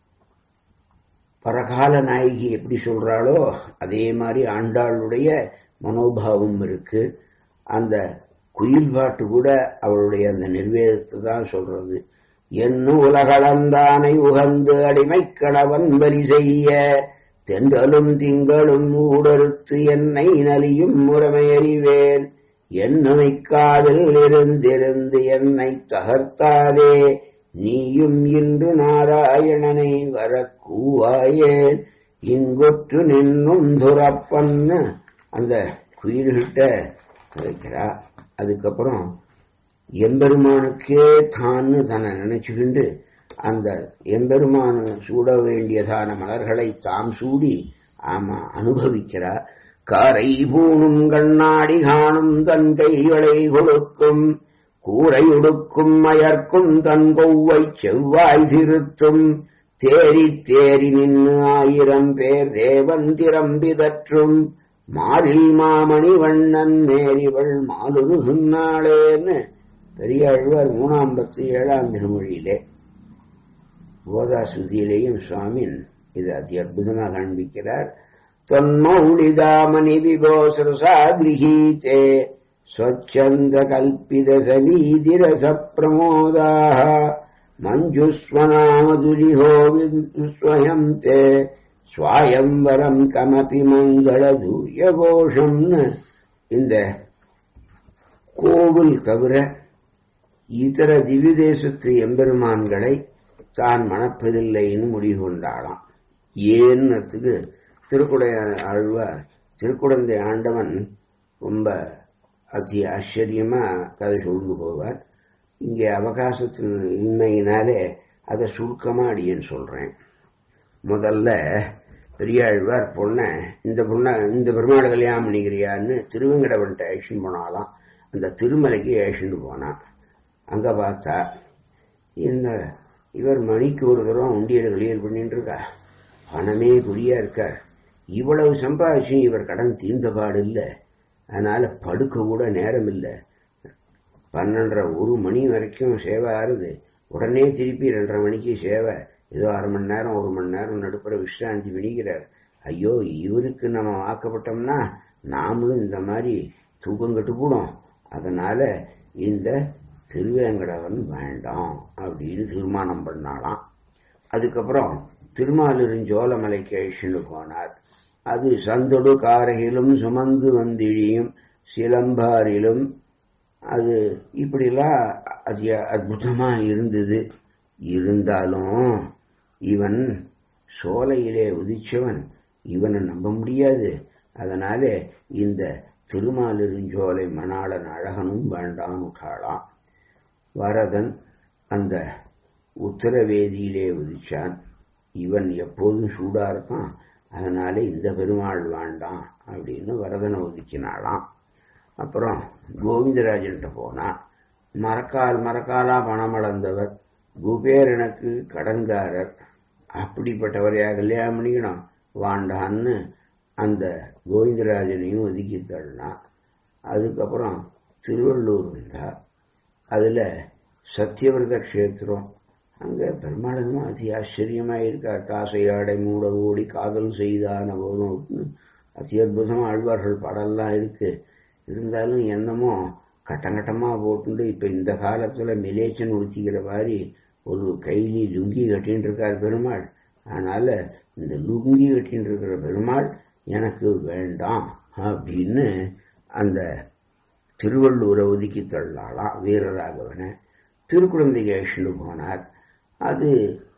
பரகால நாயகி எப்படி சொல்றாளோ அதே மாதிரி ஆண்டாளுடைய மனோபாவம் இருக்கு அந்த குயில் பாட்டு கூட அவளுடைய அந்த நிர்வேதத்தை தான் சொல்றது என்ன உலகளந்தானை உகந்து அடிமை கணவன் பலி செய்ய தென்றலும் திங்களும் ஊடறுத்து என்னை நலியும் முறைமையறிவேன் என்னை காதில் இருந்திருந்து என்னை தகர்த்தாதே நீயும் இன்று நாராயணனை வரக்கூவாயேன் இங்குற்று நின்னும் துறப்பன்னு அந்த குயில்கிட்ட வைக்கிறா அதுக்கப்புறம் எம்பெருமானுக்கே தான்னு தன்னை நினைச்சுக்கிண்டு அந்த எம்பெருமானு சூட வேண்டியதான மலர்களை தாம் சூடி ஆமா அனுபவிக்கிறா காரை பூணும் கண்ணாடி காணும் தன் கைகளை கொடுக்கும் கூரை உடுக்கும் மயர்க்கும் தன் கொவ்வை செவ்வாய் திருத்தும் தேரி தேரி நின்று ஆயிரம் பேர் தேவன் திறம்பிதற்றும் மாறில் மாமணி வண்ணன் மேரிவள் மாலுருகுன்னாளேன்னு பெரியாழ்வார் மூணாம் பத்து ஏழாம் திருமொழியிலே கோதா சுதியிலேயும் சுவாமின் இது அதி அற்புதமாக காண்பிக்கிறார் தொன்மௌளிதாமணி விபோசரசா கிரகீதே ஸ்வச்சந்த கல்பித சனீதிரச பிரமோதாக மஞ்சுஸ்வநாமதுலிஹோ விஸ்வயம் தே ஸ்வாயம்பரம் கமபி மங்கள தூய கோஷம்னு இந்த கோவில் தவிர இதர திவ்ய தேசத்து எம்பெருமான்களை தான் மணப்பதில்லைன்னு முடிவு கொண்டாளாம் ஏன்னத்துக்கு திருக்குடைய ஆழ்வார் திருக்குடந்தை ஆண்டவன் ரொம்ப அதி ஆச்சரியமா கதை சொல்லிட்டு போவார் இங்கே அவகாசத்தின் இன்மையினாலே அதை சுருக்கமா அடியேன்னு சொல்றேன் முதல்ல பெரியாழ்வார் பொண்ண இந்த பொண்ணை இந்த பெருமாள் கல்யாணம் பண்ணிக்கிறியான்னு திருவங்கடவன்ட்ட அழிச்சுன்னு போனாலாம் அந்த திருமலைக்கு அழிச்சுட்டு போனான் அங்க பார்த்தா இந்த இவர் மணிக்கு ஒரு தடவை உண்டியல் கிளியர் பண்ணிட்டு இருக்கா பணமே குறியா இருக்கார் இவ்வளவு சம்பாதிச்சும் இவர் கடன் தீர்ந்த பாடு இல்லை அதனால படுக்க கூட நேரம் இல்லை பன்னெண்டரை ஒரு மணி வரைக்கும் சேவை ஆறுது உடனே திருப்பி ரெண்டரை மணிக்கு சேவை ஏதோ அரை மணி நேரம் ஒரு மணி நேரம் நடுப்புற விஷ்ராந்தி விணிக்கிறார் ஐயோ இவருக்கு நம்ம வாக்கப்பட்டோம்னா நாமளும் இந்த மாதிரி தூக்கம் கட்டு போடும் அதனால இந்த திருவேங்கடவன் வேண்டாம் அப்படின்னு தீர்மானம் பண்ணாலாம் அதுக்கப்புறம் திருமாலிருஞ்சோலமலைக்கு அழிச்சுன்னு போனார் அது சந்தொடு காரையிலும் சுமந்து வந்திழியும் சிலம்பாரிலும் அது இப்படிலாம் அது அற்புதமா இருந்தது இருந்தாலும் இவன் சோலையிலே உதிச்சவன் இவனை நம்ப முடியாது அதனால இந்த திருமாலிருஞ்சோலை மணாளன் அழகனும் வேண்டாம் விட்டாளாம் வரதன் அந்த உத்தரவேதியிலே உதிச்சான் இவன் எப்போதும் சூடா இருப்பான் அதனால இந்த பெருமாள் வேண்டாம் அப்படின்னு வரதனை ஒதுக்கினாளாம் அப்புறம் கோவிந்தராஜன்ட்ட போனா மரக்கால் மரக்காலா பணம் அளந்தவர் குபேரனுக்கு கடன்காரர் அப்படிப்பட்டவரையா கல்யாணம் பண்ணிக்கணும் வாண்டான்னு அந்த கோவிந்தராஜனையும் ஒதுக்கி தள்ளினான் அதுக்கப்புறம் திருவள்ளூர் வந்தா அதுல சத்தியவிரத கஷேத்திரம் அங்க பெருமாளும் அதி ஆச்சரியமா இருக்கார் காசையாடை மூட ஓடி காதல் செய்தான போதும் அதி அற்புதமா ஆழ்வார்கள் பாடல்லாம் இருக்கு இருந்தாலும் என்னமோ கட்டங்கட்டமா போட்டுண்டு இப்ப இந்த காலத்துல மிலேச்சன் உடுத்திக்கிற மாதிரி ஒரு கைலி லுங்கி கட்டின்னு இருக்கார் பெருமாள் அதனால இந்த லுங்கி கட்டின்னு இருக்கிற பெருமாள் எனக்கு வேண்டாம் அப்படின்னு அந்த திருவள்ளூரை ஒதுக்கி தள்ளாலாம் வீரராகவனை திருக்குழந்தைக்கு அழிச்சுட்டு போனார் அது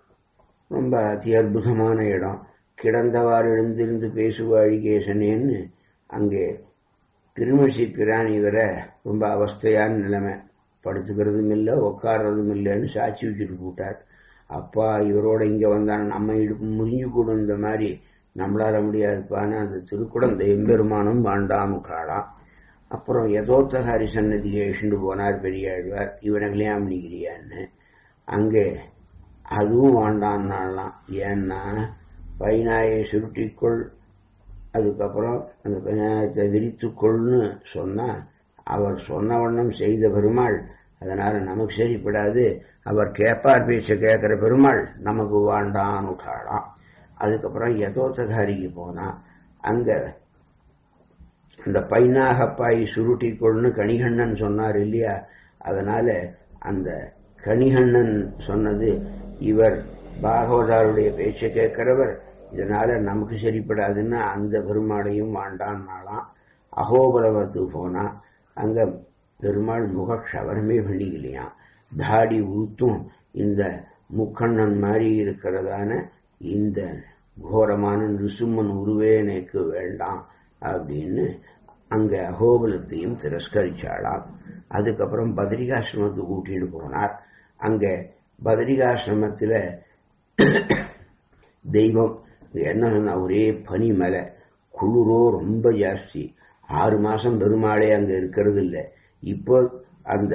ரொம்ப அதி அற்புதமான இடம் கிடந்தவாறு எழுந்திருந்து பேசுவாழி கேசனேன்னு அங்கே திருமசி பிராணி வர ரொம்ப அவஸ்தையான நிலைமை படுத்துக்கிறதும் இல்லை உட்கார்றதும் இல்லைன்னு சாட்சி வச்சுட்டு போட்டார் அப்பா இவரோட இங்க வந்தான் நம்ம இடுப்பு முறிஞ்சு கூடும் இந்த மாதிரி நம்மளால முடியாதுப்பான்னு அந்த திருக்குடந்தை எம்பெருமானும் வாண்டாம காலாம் அப்புறம் யதோத்தகாரி சன்னதியை இழுண்டு போனார் பெரியாழ்வார் இவனை கல்யாணம் பண்ணிக்கிறியான்னு அங்கே அதுவும் வேண்டான்னாலாம் ஏன்னா பைனாயை சுருட்டிக்கொள் அதுக்கப்புறம் அந்த பைனாயத்தை விரித்துக்கொள்னு சொன்னா அவர் சொன்ன வண்ணம் செய்த பெருமாள் அதனால நமக்கு சரிப்படாது அவர் கேப்பார் பேச்ச கேட்கிற பெருமாள் நமக்கு வாண்டான்னு விட்டாளாம் அதுக்கப்புறம் யதோத்தகாரிக்கு போனா அங்க அந்த பைனாகப்பாய் சுருட்டிக்கொள்னு கணிகண்ணன் சொன்னார் இல்லையா அதனால அந்த கணிகண்ணன் சொன்னது இவர் பாகவதாருடைய பேச்சை கேட்கிறவர் இதனால நமக்கு சரிப்படாதுன்னு அந்த பெருமாளையும் வாண்டான்னாலாம் அகோபலவத்துக்கு போனா அங்க பெருமாள் முகக்ஷவரமே பண்ணிக்கலையாம் தாடி ஊத்தும் இந்த முக்கண்ணன் மாதிரி இருக்கிறதான இந்த கோரமான நிருசிம்மன் உருவே எனக்கு வேண்டாம் அப்படின்னு அங்க அகோபலத்தையும் திரஸ்கரிச்சாளாம் அதுக்கப்புறம் பத்ரிகாசிரமத்துக்கு கூட்டிட்டு போனார் அங்க பத்ரிகாசிரமத்துல தெய்வம் என்ன சொன்னா ஒரே பனி மலை குளிரோ ரொம்ப ஜாஸ்தி ஆறு மாசம் பெருமாளே அங்க இருக்கிறது இல்லை இப்போ அந்த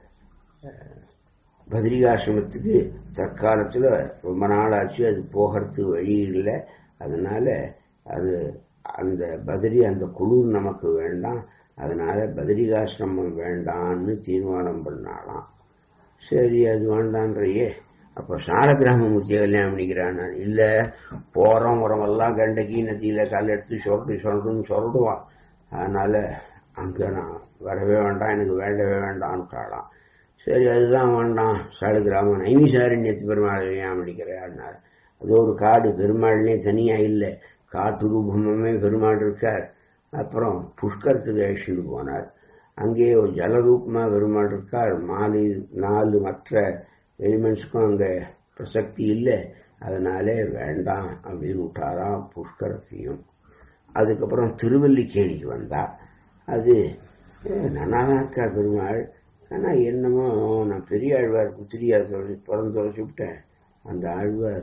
பத்ரிகாசிரமத்துக்கு தற்காலத்துல ரொம்ப நாள் ஆச்சு அது போகிறதுக்கு வழி இல்லை அதனால அது அந்த பத்ரி அந்த குளிர் நமக்கு வேண்டாம் அதனால பத்ரிகாசிரமம் வேண்டான்னு தீர்மானம் பண்ணாலாம் சரி அது வேண்டான்றையே அப்ப சால கிராமமூர்த்தியை கல்யாணம் பண்ணிக்கிறான் இல்ல போறோம் உரமெல்லாம் கண்டக்கி நதியில கால் எடுத்து சொல்லிட்டு சொல்றேன்னு சொல்லிடுவான் அதனால அங்க நான் வரவே வேண்டாம் எனக்கு வேண்டவே வேண்டாம்னு காலாம் சரி அதுதான் வேண்டாம் சாலு கிராமம் நைமிசாரண்யத்து பெருமாள் கல்யாணம் பண்ணிக்கிறான்னார் அது ஒரு காடு பெருமாள்னே தனியா இல்லை காட்டு ரூபமே பெருமாள் இருக்கார் அப்புறம் புஷ்கரத்துக்கு அழிச்சுட்டு போனார் அங்கே ஒரு ஜலரூபமா பெருமாள் இருக்கார் மாலி நாலு மற்ற எலிமெண்ட்ஸ்க்கும் அங்கே பிரசக்தி இல்லை அதனாலே வேண்டாம் அப்படின்னு விட்டாராம் புஷ்கரத்தையும் அதுக்கப்புறம் திருவல்லிக்கேணிக்கு வந்தா அது நன்னாதான் இருக்கா பெருமாள் ஆனால் என்னமோ நான் பெரிய ஆழ்வார் புத்திரியா தொலை பிறந்து தொலைச்சு விட்டேன் அந்த ஆழ்வார்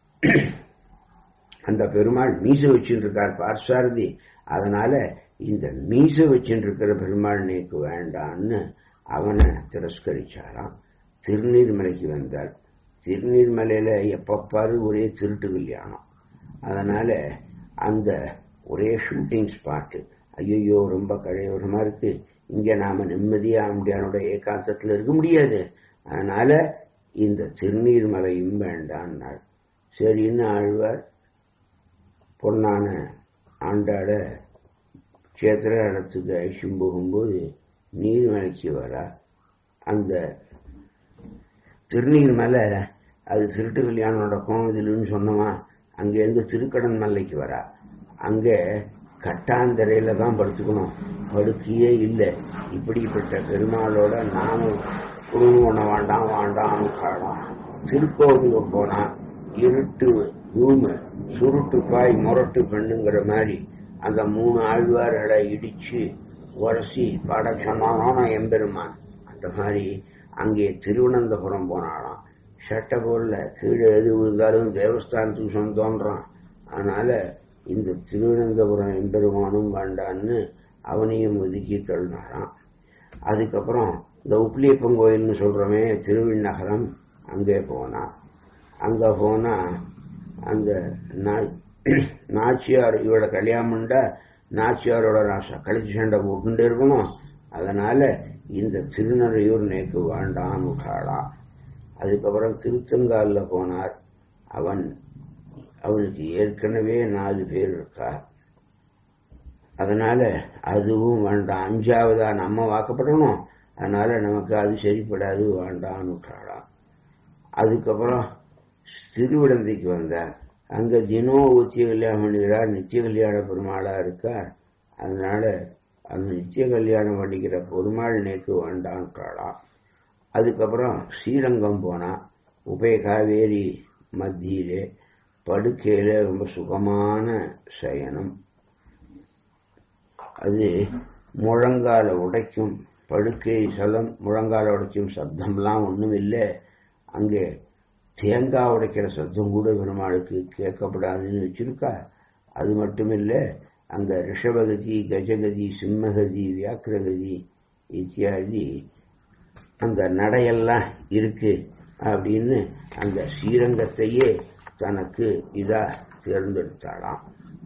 அந்த பெருமாள் மீச வச்சுட்டு இருக்கார் பார்சாரதி அதனால இந்த மீச வச்சுட்டு இருக்கிற பெருமாள் நேக்கு வேண்டான்னு அவனை திரஸ்கரிச்சாராம் திருநீர்மலைக்கு வந்தார் திருநீர்மலையில எப்பப்பாரு ஒரே திருட்டு கல்யாணம் அதனால அந்த ஒரே ஷூட்டிங் ஸ்பாட்டு ஐயோ ரொம்ப கழையோரமா இருக்கு இங்க நாம நிம்மதியா அம்பியானோட ஏகாந்தத்துல இருக்க முடியாது அதனால இந்த திருநீர்மலையும் வேண்டான்னார் சரின்னு ஆழ்வார் பொன்னான ஆண்டாட கேத்திர இடத்துக்கு அழிச்சும் போகும்போது நீர்மலைக்கு வரா அந்த திருநீர் மலை அது திருட்டு கல்யாணம் நடக்கும் இதுலன்னு சொன்னவன் அங்கேருந்து திருக்கடன் மலைக்கு வரா அங்கே கட்டாந்தரையில தான் படுத்துக்கணும் படுக்கையே இல்லை இப்படிப்பட்ட பெருமாளோட நாமும் குடும்பம் பண்ண வேண்டாம் வேண்டாம் காலம் திருக்கோவிலுக்கு போனா இருட்டு ரூமு சுருட்டு பாய் முரட்டு பெண்ணுங்கிற மாதிரி அந்த மூணு ஆழ்வார்களை இடிச்சு உரசி பாட சொன்னானோ எம்பெருமான் அந்த மாதிரி அங்கே திருவனந்தபுரம் போனாலாம் சட்டை போடல கீழே எது விழுந்தாலும் தேவஸ்தானத்துக்கு சொந்தம்ன்றான் அதனால இந்த திருவனந்தபுரம் எம்பெருமானும் வேண்டான்னு அவனையும் ஒதுக்கி தள்ளினாராம் அதுக்கப்புறம் இந்த உப்பிலியப்பன் கோயில்னு சொல்றோமே திருவிண்ணகரம் அங்கே போனான் அங்க போனா அந்த நாச்சியார் இவட கல்யாணம் பண்ணா நாச்சியாரோட நான் கழிச்சு சண்டை போட்டுட்டு இருக்கணும் அதனால இந்த திருநறையூர் நேக்கு வேண்டாம் விட்டாளாம் அதுக்கப்புறம் திருத்தங்காலில் போனார் அவன் அவனுக்கு ஏற்கனவே நாலு பேர் இருக்கா அதனால அதுவும் வேண்டாம் அஞ்சாவதா நம்ம வாக்கப்படணும் அதனால நமக்கு அது சரிப்படாது வேண்டாம்னு விட்டாளாம் அதுக்கப்புறம் திருவிடந்தைக்கு வந்தார் அங்க தினம் ஊத்திய கல்யாணம் பண்ணுகிறார் நித்திய கல்யாண பெருமாளா இருக்கார் அதனால அந்த நித்திய கல்யாணம் பண்ணிக்கிற பெருமாள் நேக்கு வேண்டான்றாளாம் அதுக்கப்புறம் ஸ்ரீரங்கம் போனா உபய காவேரி மத்தியிலே படுக்கையில ரொம்ப சுகமான சயனம் அது முழங்கால உடைக்கும் படுக்கை சலம் முழங்கால உடைக்கும் சப்தம்லாம் ஒன்றும் இல்லை அங்கே தேங்காய் உடைக்கிற சத்தம் கூட பெருமாளுக்கு கேட்கப்படாதுன்னு வச்சிருக்கா அது மட்டும் இல்லை அங்க ரிஷபகதி கஜகதி சிம்மகதி வியாக்கிரகதி இத்தியாதி அந்த நடையெல்லாம் இருக்கு அப்படின்னு அந்த ஸ்ரீரங்கத்தையே தனக்கு இதா தேர்ந்தெடுத்தாளாம்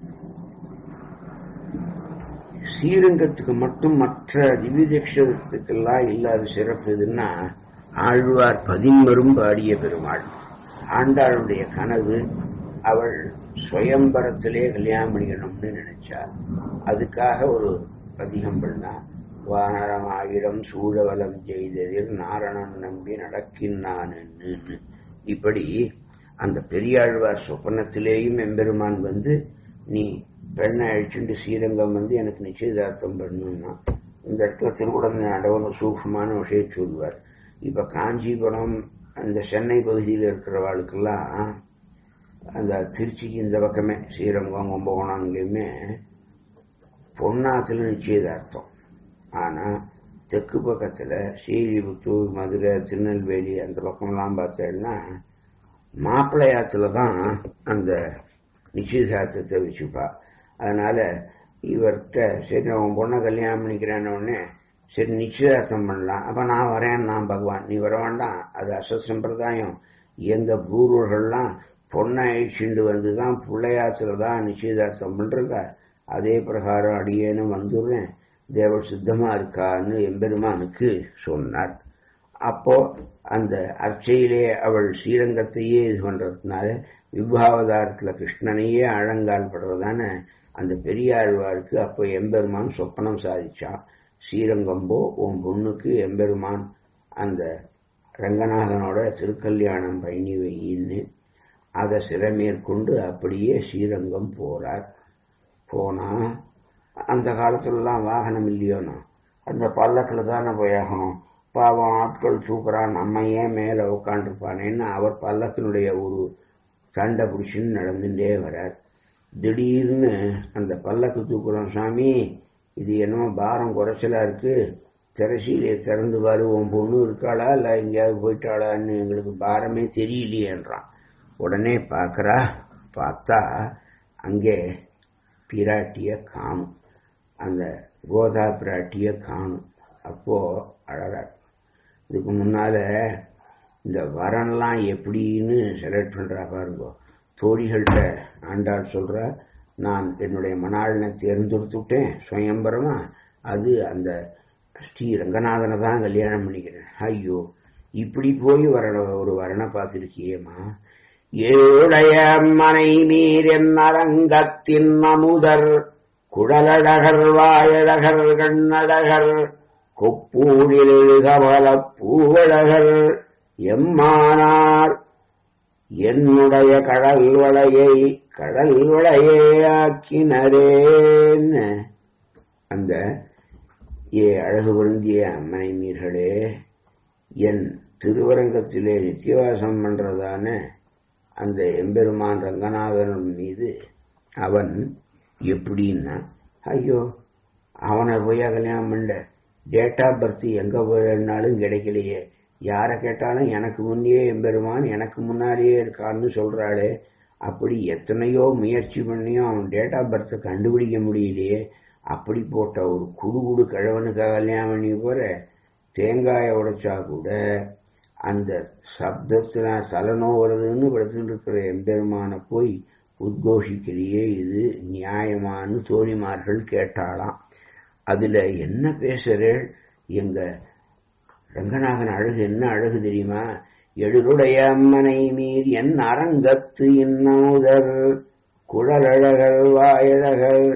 ஸ்ரீரங்கத்துக்கு மட்டும் மற்ற திவ்யதேட்சத்துக்கெல்லாம் இல்லாத சிறப்பு எதுன்னா ஆழ்வார் பதின்மரும் பாடிய பெருமாள் ஆண்டாளுடைய கனவு அவள் சுயம்பரத்திலே கல்யாணம் பண்ணிக்கணும்னு நினைச்சார் அதுக்காக ஒரு பதிகம் பண்ணா வானரமாயிரம் சூழவலம் செய்ததில் நாரணன் நம்பி நடக்கின்றான் இப்படி அந்த பெரியாழ்வார் சொப்பனத்திலேயும் எம்பெருமான் வந்து நீ பெண்ணை அழிச்சுட்டு ஸ்ரீரங்கம் வந்து எனக்கு நிச்சயதார்த்தம் பண்ணுன்னா இந்த இடத்துல திருவுடன் நடவன சூக்ஷமான விஷயம் சொல்லுவார் இப்ப காஞ்சிபுரம் அந்த சென்னை பகுதியில் இருக்கிறவாளுக்கெல்லாம் அந்த திருச்சிக்கு இந்த பக்கமே ஸ்ரீரங்கம் கும்பகோணம் அங்கேயுமே பொன்னாத்துல நிச்சயதார்த்தம் ஆனா தெற்கு பக்கத்துல ஸ்ரீவிபுத்தூர் மதுரை திருநெல்வேலி அந்த பக்கம்லாம் பார்த்தேன்னா மாப்பிள்ளையாத்துல தான் அந்த நிச்சயதார்த்தத்தை வச்சுப்பா அதனால இவர்கிட்ட சரி அவன் பொண்ணை கல்யாணம் பண்ணிக்கிறான்னு உடனே சரி நிச்சயதார்த்தம் பண்ணலாம் அப்ப நான் வரேன் நான் பகவான் நீ வர வேண்டாம் அது அச சம்பிரதாயம் எங்க பூர்வர்கள்லாம் பொண்ணை அழிச்சுண்டு வந்து தான் பிள்ளையாத்துல தான் நிச்சயதார்த்தம் பண்றாங்க அதே பிரகாரம் அடியேனும் வந்துடுறேன் தேவர் சித்தமா இருக்கான்னு எம்பெருமானுக்கு சொன்னார் அப்போ அந்த அர்ச்சையிலே அவள் ஸ்ரீரங்கத்தையே இது பண்றதுனால விபாவதாரத்துல கிருஷ்ணனையே அழங்கால் படுறதான அந்த பெரியாழ்வாருக்கு அப்போ எம்பெருமான் சொப்பனம் சாதிச்சான் ஸ்ரீரங்கம்போ உன் பொண்ணுக்கு எம்பெருமான் அந்த ரங்கநாதனோட திருக்கல்யாணம் பண்ணி வையின்னு அதை சிறமேற்கொண்டு அப்படியே ஸ்ரீரங்கம் போறார் போனா அந்த காலத்துலலாம் வாகனம் இல்லையோனோ அந்த பல்லக்கில் தானே போயாகணும் பாவம் ஆட்கள் தூக்குறான் நம்ம ஏன் மேலே உட்காண்டிருப்பானேன்னு அவர் பல்லக்கினுடைய ஒரு சண்டை பிடிச்சின்னு நடந்துட்டே வரார் திடீர்னு அந்த பல்லக்கு தூக்குறோம் சாமி இது என்னமோ பாரம் குறைச்சலா இருக்கு திரசீலையை திறந்து பாரு உன் பொண்ணு இருக்காளா இல்லை எங்கேயாவது போயிட்டாளான்னு எங்களுக்கு பாரமே தெரியலையேன்றான் உடனே பார்க்கறா பார்த்தா அங்கே பிராட்டிய காணும் அந்த கோதா பிராட்டிய காணும் அப்போ அழகார் இதுக்கு முன்னால இந்த வரன்லாம் எப்படின்னு செலக்ட் பண்றா பாருங்க தோழிகள்கிட்ட ஆண்டாள் சொல்ற நான் என்னுடைய மணாளனை தேர்ந்தெடுத்துட்டேன் சுயம்பரமா அது அந்த ஸ்ரீ ரங்கநாதனை தான் கல்யாணம் பண்ணிக்கிறேன் ஐயோ இப்படி போய் வர ஒரு வரனை பார்த்திருக்கியேம்மா ஏழுடைய மனை மீர் என் அரங்கத்தின் அமுதர் குழலழகர் வாயழகர் கண்ணழகர் கொப்பூழில் கமல பூவழகர் எம்மானார் என்னுடைய கடல் வளையை கடல் வளையே ஆக்கினரேன்னு அந்த ஏ அழகு பொருந்திய அம்மனை மீர்களே என் திருவரங்கத்திலே நித்தியவாசம் பண்றதான அந்த எம்பெருமான் ரங்கநாதன் மீது அவன் எப்படின்னா ஐயோ அவனை போய் கல்யாணம் பண்ண டேட் ஆஃப் பர்த் எங்க போயிருந்தாலும் கிடைக்கலையே யாரை கேட்டாலும் எனக்கு முன்னே எம்பெருமான் எனக்கு முன்னாடியே இருக்கான்னு சொல்றாளே அப்படி எத்தனையோ முயற்சி பண்ணியும் அவன் டேட் ஆஃப் பர்த்தை கண்டுபிடிக்க முடியலையே அப்படி போட்ட ஒரு குடு குடு கிழவனுக்கு கல்யாணம் பண்ணி போற தேங்காயை உடைச்சா கூட அந்த சப்தத்துல சலனோ வருதுன்னு படுத்துட்டு இருக்கிற எம்பெருமான போய் உத்கோஷிக்கிறியே இது நியாயமானு தோழிமார்கள் கேட்டாளாம் அதுல என்ன பேசுறேள் எங்க ரங்கநாதன் அழகு என்ன அழகு தெரியுமா எழுருடைய அம்மனை மீர் என் அரங்கத்து இன்னமுதர் குழலழகர் வாயழகர்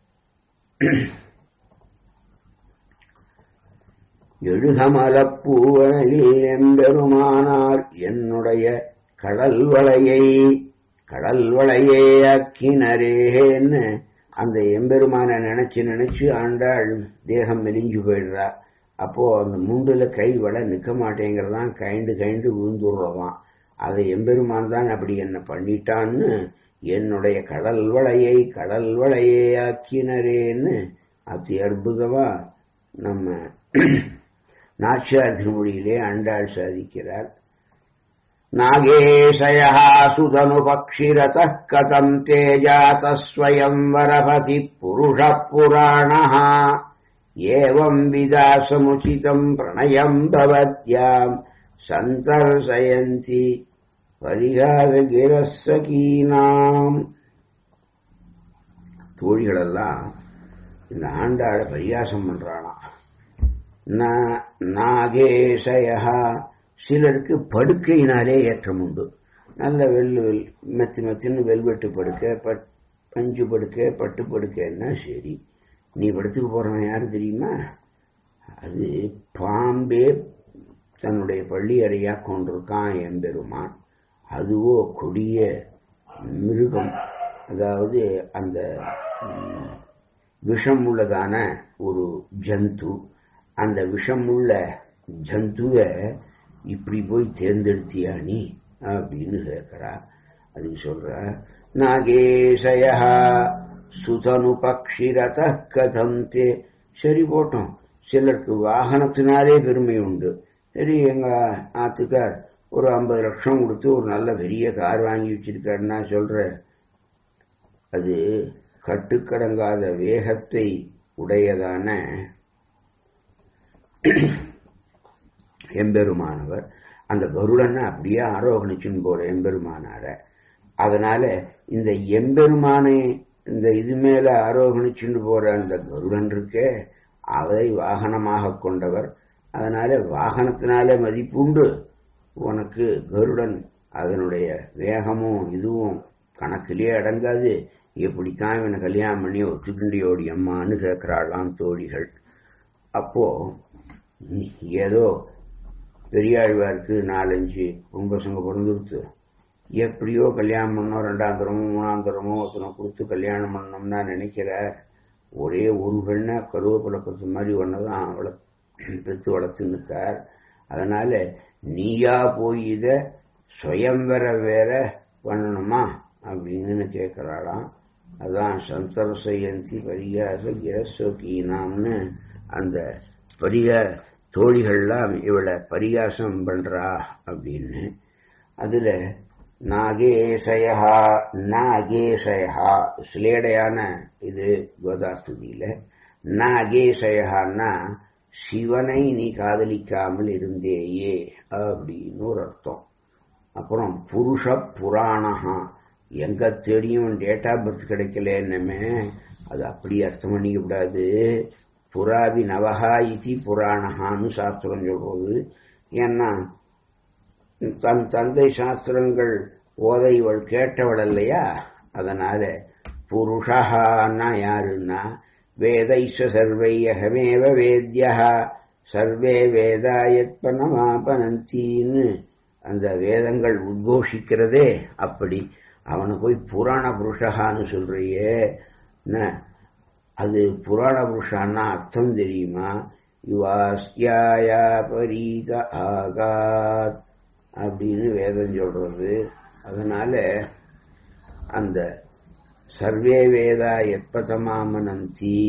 எழுகமலப்பூவனில் எம்பெருமானார் என்னுடைய கடல் வளையை கடல் வளையே அக்கினரேன்னு அந்த எம்பெருமான நினைச்சு நினைச்சு ஆண்டாள் தேகம் மெலிஞ்சு போயிடுறா அப்போ அந்த முண்டுல கை வள நிக்க மாட்டேங்கிறதான் கைண்டு கைண்டு விழுந்துடுறதாம் அதை எம்பெருமான் தான் அப்படி என்ன பண்ணிட்டான்னு என்னுடைய கடல் வளையை கடல் வளையே ஆக்கினரேன்னு அதி அற்புதமா நம்ம நாச்சியார் திருமொழியிலே ஆண்டாள் சாதிக்கிறார் नागेशयः सुतनुपक्षिरतः कथम् ते जातस्वयंवरपति पुरुषः पुराणः एवम् विदासमुचितम् प्रणयम् भवत्याम् सन्तर्शयन्ति பரிகாரகிரசகீனாம் தோழிகளெல்லாம் இந்த ஆண்டாள பரியாசம் பண்றாளாம் நாகேஷயா சிலருக்கு படுக்கையினாலே ஏற்றம் உண்டு நல்ல வெல் வெல் மெத்து மெத்துன்னு வெல்வெட்டு படுக்க பட் பஞ்சு படுக்க பட்டு படுக்கைன்னா சரி நீ படுத்துக்கு போறவன் யாரு தெரியுமா அது பாம்பே தன்னுடைய பள்ளி அறையா கொண்டிருக்கான் எம்பெருமான் அதுவோ கொடிய மிருகம் அதாவது அந்த விஷம் உள்ளதான ஒரு ஜந்து அந்த விஷமுள்ள ஜந்துவை இப்படி போய் தேர்ந்தெடுத்தியா நீ அப்படின்னு கேட்கிறா அதுக்கு சொல்ற நாகேஷய சுதனு பக்ஷிரத கதந்தே சரி போட்டோம் சிலருக்கு வாகனத்தினாலே பெருமை உண்டு சரி எங்க ஆத்துக்கார் ஒரு ஐம்பது லட்சம் கொடுத்து ஒரு நல்ல பெரிய கார் வாங்கி வச்சிருக்காருன்னா சொல்ற அது கட்டுக்கடங்காத வேகத்தை உடையதான எம்பெருமானவர் அந்த கருடனை அப்படியே ஆரோகணிச்சுன்னு போற எம்பெருமானார அதனால இந்த எம்பெருமானை இந்த இது மேல ஆரோகணிச்சுன்னு போற அந்த கருடன் இருக்கே அதை வாகனமாக கொண்டவர் அதனால வாகனத்தினாலே மதிப்புண்டு உனக்கு கருடன் அதனுடைய வேகமும் இதுவும் கணக்கிலே அடங்காது எப்படித்தான் இவனை கல்யாணம் பண்ணி ஒத்துக்கிண்டியோடி அம்மான்னு கேட்கிறாளாம் தோழிகள் அப்போ ஏதோ பெரியாழ்வாருக்கு நாலஞ்சு பொன் பசங்க பிறந்துருத்து எப்படியோ கல்யாணம் பண்ணோம் ரெண்டாம் தரமோ மூணாம் தரமோ ஒருத்தனை கொடுத்து கல்யாணம் பண்ணோம்னா நினைக்கிற ஒரே ஒரு பெண்ணை கருவேப்பிலை பத்து மாதிரி ஒன்னதான் அவளை பெற்று வளர்த்து நிற்கார் அதனால நீயா போய் இத சுயம்பர வேற பண்ணணுமா அப்படின்னு கேட்கிறாளாம் அதான் சந்தர சயந்தி பரிகாச கிரசோக்கீனாம்னு அந்த பரிக தோழிகள்லாம் இவளை பரிகாசம் பண்றா அப்படின்னு அதுல நாகேசயா நாகேசயா சிலேடையான இது கோதாஸ்துதியில நாகேசயான்னா சிவனை நீ காதலிக்காமல் இருந்தேயே அப்படின்னு ஒரு அர்த்தம் அப்புறம் புருஷ புராணஹா எங்க தேடியும் டேட் ஆஃப் பர்த் கிடைக்கலன்னுமே அது அப்படி அர்த்தம் பண்ணிக்க கூடாது புராதி நவகா இதி புராணஹான்னு சாஸ்திரம் சொல்றது ஏன்னா தன் தந்தை சாஸ்திரங்கள் ஓதை இவள் கேட்டவள் இல்லையா அதனால புருஷஹான்னா யாருன்னா வேதைஷ சர்வை அகமேவ வேத்யா சர்வே வேதாயத்பனமாபனந்தின்னு அந்த வேதங்கள் உத்கோஷிக்கிறதே அப்படி அவனை போய் புராண புருஷகான்னு சொல்றியே அது புராண புருஷான்னா அர்த்தம் தெரியுமா யுவாஸ்யாயா பரீத ஆகாத் அப்படின்னு வேதம் சொல்றது அதனால அந்த சர்வே வேதா எப்பதமாமனந்தி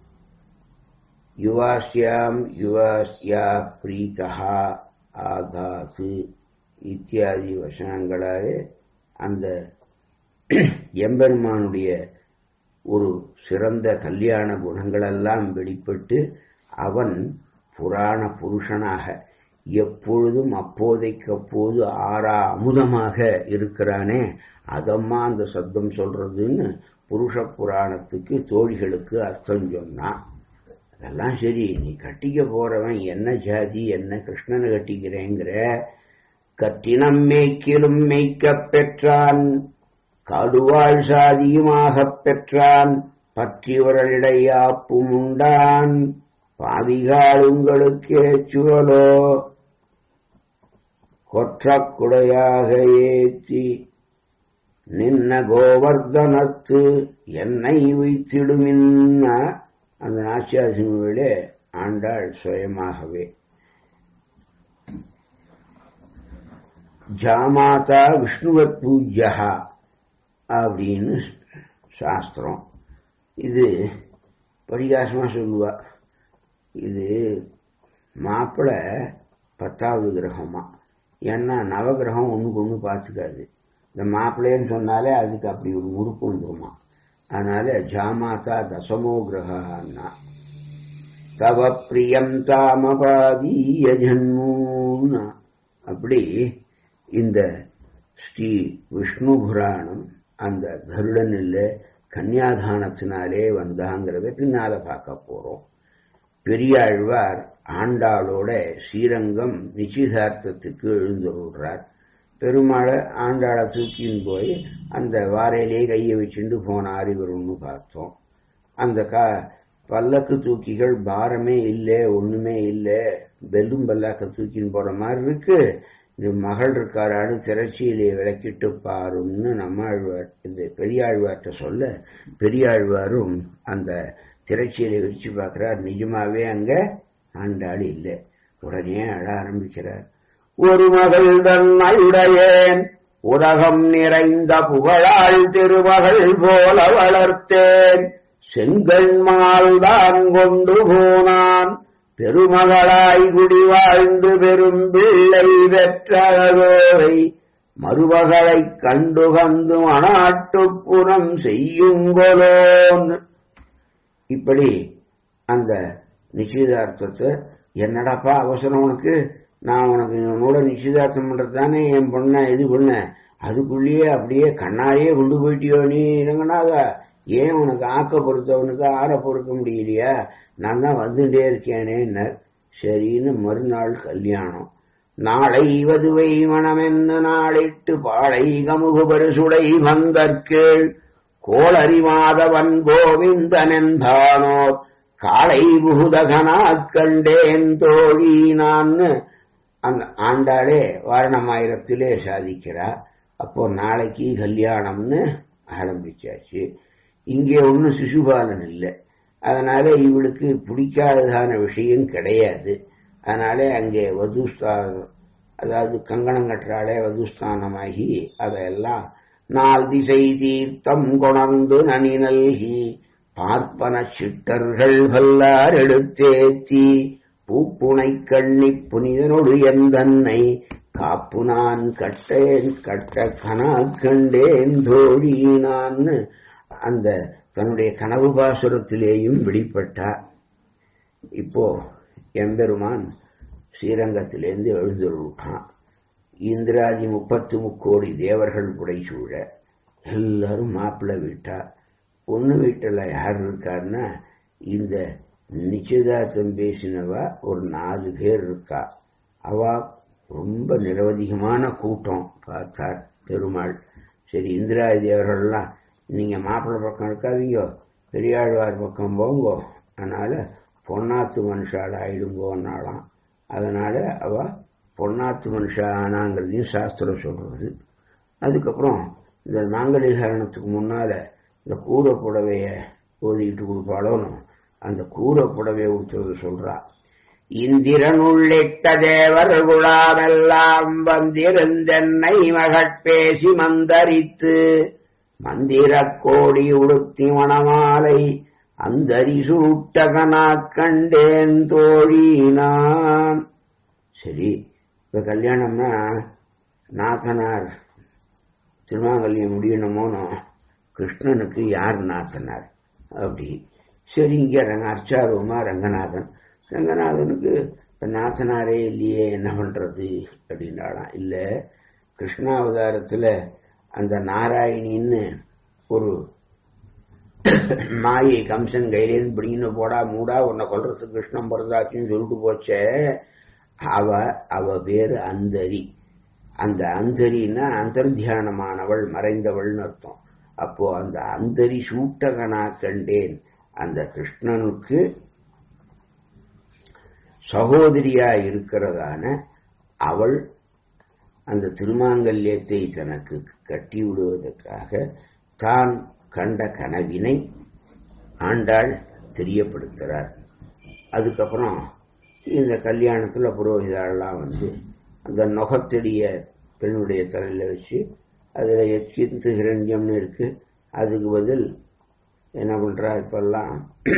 யுவாஸ்யாம் யுவாஸ்யா பிரீதா ஆகாசு இத்தியாதி வசனங்களாலே அந்த எம்பெருமானுடைய ஒரு சிறந்த கல்யாண குணங்களெல்லாம் வெளிப்பட்டு அவன் புராண புருஷனாக எப்பொழுதும் அப்போதைக்கு அப்போது ஆறா அமுதமாக இருக்கிறானே அதம்மா அந்த சப்தம் சொல்றதுன்னு புருஷ புராணத்துக்கு தோழிகளுக்கு அர்த்தம் சொன்னான் அதெல்லாம் சரி நீ கட்டிக்க போறவன் என்ன ஜாதி என்ன கிருஷ்ணனை கட்டிக்கிறேங்கிற கற்றினம் மேய்க்கிலும் மேய்க்கப் பெற்றான் காடுவாழ் சாதியுமாகப் பெற்றான் பற்றியவர்களிடையாப்பும் உண்டான் பாவிகால் உங்களுக்கே சுவலோ கொற்றக்குடையாக ஏற்றி நின்ன கோவர்தனத்து என்னை வைத்திடுமின்ன அந்த நாச்சியாசிங்களே ஆண்டாள் சுயமாகவே ஜாமாதா விஷ்ணுவத் பூஜ்யா அப்படின்னு சாஸ்திரம் இது பரிகாசமா சொல்லுவா இது மாப்பிள்ளை பத்தாவது கிரகமா ஏன்னா நவகிரகம் ஒண்ணுக்கு ஒண்ணு பார்த்துக்காது இந்த மாப்பிள்ளைன்னு சொன்னாலே அதுக்கு அப்படி ஒரு முறுக்கு வந்துருமா அதனால ஜாமாதா தசமோ கிரகன்னா தவ பிரியம் தாமபாதீய ஜன்மூன்னா அப்படி இந்த ஸ்ரீ விஷ்ணு புராணம் அந்த கருடனில் கன்னியாதானத்தினாலே வந்தாங்கிறத பின்னால பார்க்க போறோம் பெரியாழ்வார் ஆண்டாளோட ஸ்ரீரங்கம் நிச்சயதார்த்தத்துக்கு எழுந்துள்ளார் பெருமாளை ஆண்டாளை தூக்கின்னு போய் அந்த வாரையிலே கையை வச்சுட்டு போனார் இவர் ஒன்று பார்த்தோம் அந்த கா பல்லக்கு தூக்கிகள் பாரமே இல்லை ஒண்ணுமே இல்லை பெல்லும் பல்லாக்க தூக்கின்னு போற மாதிரி இருக்கு இந்த மகள் இருக்காரான்னு திரட்சியிலே விளக்கிட்டு பாருன்னு நம்மாழ்வார் இந்த பெரியாழ்வார்கிட்ட சொல்ல பெரியாழ்வாரும் அந்த திரைச்சியில வச்சு பார்க்கிறார் நிஜமாவே அங்க ஆண்டாள் இல்லை உடனே அழ ஆரம்பிக்கிறார் ஒரு மகள் தன்னையுடையேன் உலகம் நிறைந்த புகழாள் திருமகள் போல வளர்த்தேன் செங்கண்மால் தான் கொண்டு போனான் பெருமகளாய் குடி வாழ்ந்து பெரும் பிள்ளை பெற்றோரை மறுமகளைக் கண்டு வந்து மனாட்டுப்புறம் செய்யுங்கொலோன் இப்படி அந்த நிச்சயதார்த்தத்தை என்னடாப்பா அவசரம் உனக்கு நான் உனக்கு இவனோட நிச்சயதார்த்தம் பண்றதுதானே என் பொண்ணை இது பண்ண அதுக்குள்ளேயே அப்படியே கண்ணாலேயே கொண்டு போயிட்டியோ நீ இறங்கினாக ஏன் உனக்கு ஆக்க பொறுத்தவனுக்கு ஆற பொறுக்க முடியலையா நான் தான் வந்துட்டே இருக்கேனேன்னு சரின்னு மறுநாள் கல்யாணம் நாளை வதுவை மணமென்னு நாளிட்டு பாளை கமுகு பரிசுடை வந்தற்கேள் கோளறிமாதவன் கோவிந்தனென்பானோர் காளை புகுதகனாக் கண்டேன் தோழி நான் அந்த ஆண்டாளே வாரணமாயிரத்திலே சாதிக்கிறா அப்போ நாளைக்கு கல்யாணம்னு ஆரம்பிச்சாச்சு இங்கே ஒன்றும் சிசுபாலன் இல்லை அதனால இவளுக்கு பிடிக்காததான விஷயம் கிடையாது அதனால அங்கே வதுஸ்தானம் அதாவது கங்கணம் கட்டுறாளே வதுஸ்தானமாகி அதையெல்லாம் நாள் திசை தீர்த்தம் கொணர்ந்து நனி நல்கி பார்ப்பன சிட்டர்கள் வல்லார் எடுத்தேத்தி பூப்புனை கண்ணி புனிதனொடு எந்தன்னை காப்பு நான் கட்டேன் கட்ட கனா கண்டேன் தோழி நான் அந்த தன்னுடைய கனவு பாசுரத்திலேயும் வெளிப்பட்டார் இப்போ எம்பெருமான் ஸ்ரீரங்கத்திலேருந்து எழுந்துருட்டான் இந்திராதி முப்பத்து முக்கோடி தேவர்கள் புடைசூழ எல்லாரும் மாப்பிள்ளை வீட்டா பொண்ணு வீட்டில் யார் இருக்காருன்னா இந்த நிச்சயதார்த்தம் பேசினவா ஒரு நாலு பேர் இருக்கா அவா ரொம்ப நிரவதிகமான கூட்டம் பார்த்தார் பெருமாள் சரி இந்திராதி தேவர்கள்லாம் நீங்க மாப்பிள்ளை பக்கம் இருக்காதீங்க பெரியாழ்வார் பக்கம் போங்கோ அதனால பொன்னாத்து மனுஷால் ஆயிடுங்கோன்னாலாம் அதனால அவ பொன்னாத்து மனுஷா ஆனாங்கிறதையும் சாஸ்திரம் சொல்றது அதுக்கப்புறம் இந்த மாங்கலிகரணத்துக்கு முன்னால இந்த கூரை புடவைய ஓதிக்கிட்டு கொடுப்பாளோன்னு அந்த கூரை புடவைய கொடுத்தது சொல்றா இந்திரன் உள்ளிட்ட தேவர் குழாமெல்லாம் வந்திருந்தென்னை மகட்பேசி மந்தரித்து மந்திர கோடி உடுத்தி மணமாலை அந்தரி சூட்டகனா கண்டேன் தோழி நான் சரி இப்ப கல்யாணம்னா நாத்தனார் திருமாங்கல்யம் முடியணுமோனோ கிருஷ்ணனுக்கு யார் நாத்தனார் அப்படி சரி இங்க ரங்க அர்ச்சாரூமா ரங்கநாதன் ரங்கநாதனுக்கு நாத்தனாரே இல்லையே என்ன பண்றது அப்படின்னாலாம் இல்ல கிருஷ்ணாவதாரத்துல அந்த நாராயணின்னு ஒரு மாயை கம்சன் கையிலேருந்து பிடின்னு போடா மூடா உன்னை கொல்றதுக்கு கிருஷ்ணன் பிறந்தாச்சுன்னு சொல்லிட்டு போச்சே அவ அவ பேரு அந்தரி அந்த அந்தரின்னா அந்தர்தியானமானவள் மறைந்தவள்னு அர்த்தம் அப்போ அந்த அந்தரி சூட்டகனா கண்டேன் அந்த கிருஷ்ணனுக்கு சகோதரியா இருக்கிறதான அவள் அந்த திருமாங்கல்யத்தை தனக்கு கட்டி விடுவதற்காக தான் கண்ட கனவினை ஆண்டாள் தெரியப்படுத்துகிறார் அதுக்கப்புறம் இந்த கல்யாணத்துல புரோகிதாள்லாம் வந்து அந்த நுகத்தெடிய பெண்ணுடைய தலையில வச்சு அதுல எச்சித்து ஹிரண்யம்னு இருக்கு அதுக்கு பதில் என்ன பண்றா இப்பெல்லாம்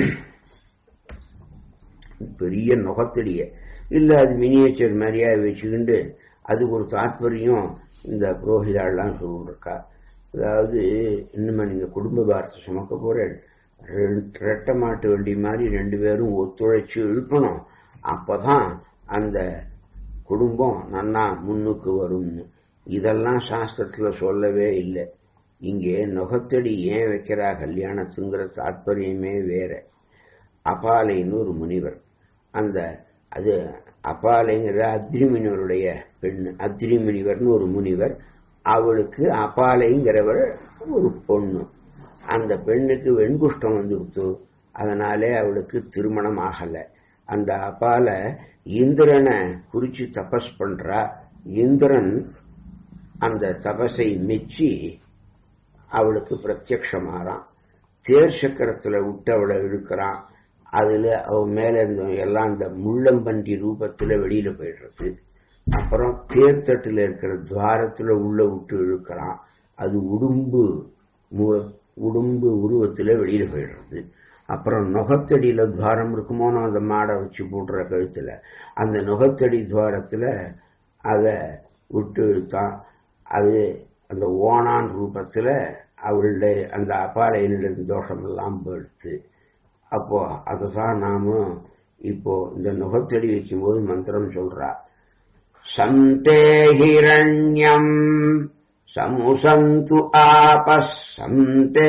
பெரிய நுகத்தடிய இல்ல அது மினியேச்சர் மாதிரியா வச்சுக்கிண்டு அதுக்கு ஒரு தாத்பரியம் இந்த புரோகிதாள்லாம் சொல்லிருக்கா அதாவது இன்னுமே நீங்க குடும்ப பாரத்தை சுமக்க போறேன் ரெட்டை மாட்டு வண்டி மாதிரி ரெண்டு பேரும் ஒத்துழைச்சு இழுக்கணும் அப்பதான் அந்த குடும்பம் நன்னா முன்னுக்கு வரும்னு இதெல்லாம் சாஸ்திரத்துல சொல்லவே இல்லை இங்கே நுகத்தடி ஏன் வைக்கிறா கல்யாணத்துங்கிற தாற்பயமே வேற அபாலைன்னு ஒரு முனிவர் அந்த அது அபாலைங்கிற அத்ரி முனிவருடைய பெண் அத்ரி முனிவர்னு ஒரு முனிவர் அவளுக்கு அபாலைங்கிறவர் ஒரு பொண்ணு அந்த பெண்ணுக்கு வெண்குஷ்டம் வந்துடுத்து அதனாலே அவளுக்கு திருமணம் ஆகல அந்த அப்பால இந்திரனை குறிச்சு தபஸ் பண்றா இந்திரன் அந்த தபஸை மெச்சி அவளுக்கு பிரத்யக்ஷமாறான் தேர் சக்கரத்துல விட்டு அவளை இழுக்கிறான் அதுல அவ மேல இருந்த எல்லாம் அந்த முள்ளம்பன்றி ரூபத்துல வெளியில போயிடுறது அப்புறம் தேர்தட்டில் இருக்கிற துவாரத்துல உள்ள விட்டு இழுக்கலாம் அது உடும்பு மு- உடும்பு உருவத்துல வெளியில போயிடுறது அப்புறம் நுகத்தடியில துவாரம் இருக்குமோ அந்த மாடை வச்சு போடுற கழுத்துல அந்த நுகத்தடி துவாரத்துல அத விட்டு இழுத்தான் அது அந்த ஓணான் ரூபத்துல அவளுடைய அந்த அபாலையினிலிருந்து தோஷம் எல்லாம் போயிடுத்து அப்போ அதுதான் நாம இப்போ இந்த நுகத்தடி வைக்கும்போது மந்திரம் சொல்றா சந்தே ஹிரண்யம் சமுசந்து ஆபः சந்தே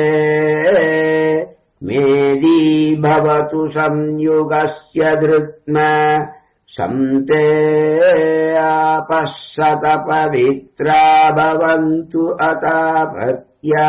மேதி பவது संयुगस्य धृत्म सन्ते आपः सतपवित्रा भवन्तु अतापत्या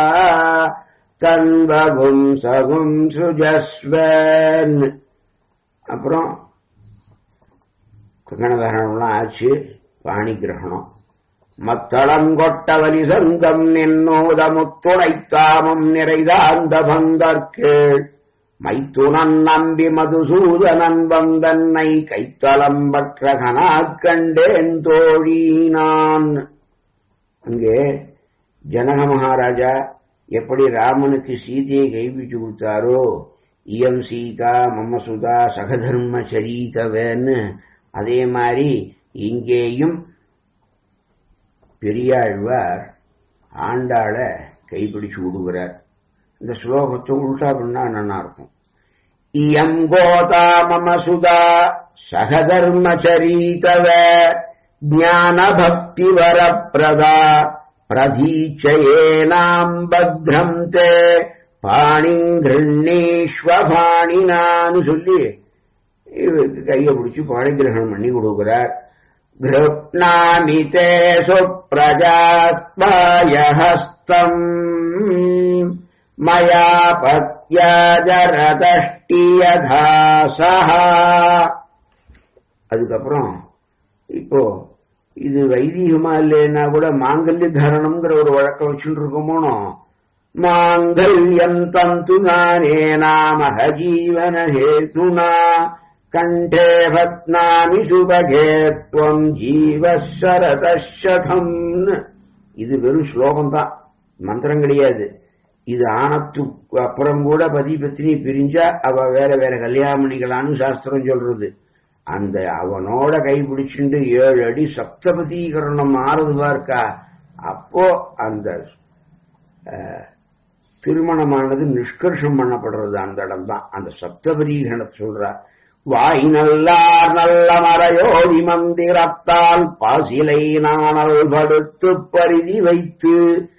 தன்வகும் சகும் சுஜஸ்வன் அப்புறம் கங்கணதாரணம்லாம் ஆச்சு பாணி கிரகணம் மத்தளம் கொட்டவலி சங்கம் நின்னோத முத்துணைத்தாமம் நிறைதாந்த பந்தற்கேள் மைத்துனன் நம்பி மதுசூதனன் வந்தன்னை கைத்தளம் பற்ற கணாக்கண்டேன் தோழி நான் அங்கே ஜனக மகாராஜா எப்படி ராமனுக்கு சீதையை கைப்பிடிச்சு கொடுத்தாரோ இயம் சீதா மம்மசுதா சகதர்ம சரிதவன்னு அதே மாதிரி இங்கேயும் பெரியாழ்வார் ஆண்டாள கைப்பிடிச்சு விடுகிறார் இந்த ஸ்லோகத்தை உள்டா பண்ணா நல்லா இருக்கும் இயம் கோதா மமசுதா சகதர்மச்சரீதவ ஞான பக்தி வரப்பிரதா பிரதீச்சயேனாம் பத்ரம் தே பாணி கிருண்ணீஸ்வபாணினான்னு சொல்லி இவருக்கு கையை பிடிச்சி பாணி கிரகணம் பண்ணி கொடுக்கிறார் கிருப்னாமி தே சுப்ரஜாஸ்மாய ஹஸ்தம் மயா பத்யாஜரதஷ்டி யதாசஹா அதுக்கப்புறம் இப்போ இது வைதீகமா இல்லைன்னா கூட மாங்கல்ய தரணம்ங்கிற ஒரு வழக்கம் வச்சுட்டு இருக்கோமோனோ மாங்கல்யம் தந்து நானே நாம ஜீவன ஹேதுனா கண்டே பத்னாமி சுபகே துவம் ஜீவசரதம் இது வெறும் ஸ்லோகம் தான் மந்திரம் கிடையாது இது ஆனத்துக்கு அப்புறம் கூட பதி பத்தினி பிரிஞ்சா அவ வேற வேற கல்யாமணிகளான்னு சாஸ்திரம் சொல்றது அந்த அவனோட கைப்பிடிச்சுண்டு ஏழு அடி சப்தபதீகரணம் ஆறுது பார்க்கா அப்போ அந்த அஹ், திருமணமானது நிஷ்கர்ஷம் பண்ணப்படுறது அந்த இடம் தான் அந்த சப்தபதீகரணத்தை சொல்றா வாய் நல்லார் நல்ல மறையோதி மந்திரத்தால் பாசிலை நாணல் படுத்து பரிதி வைத்து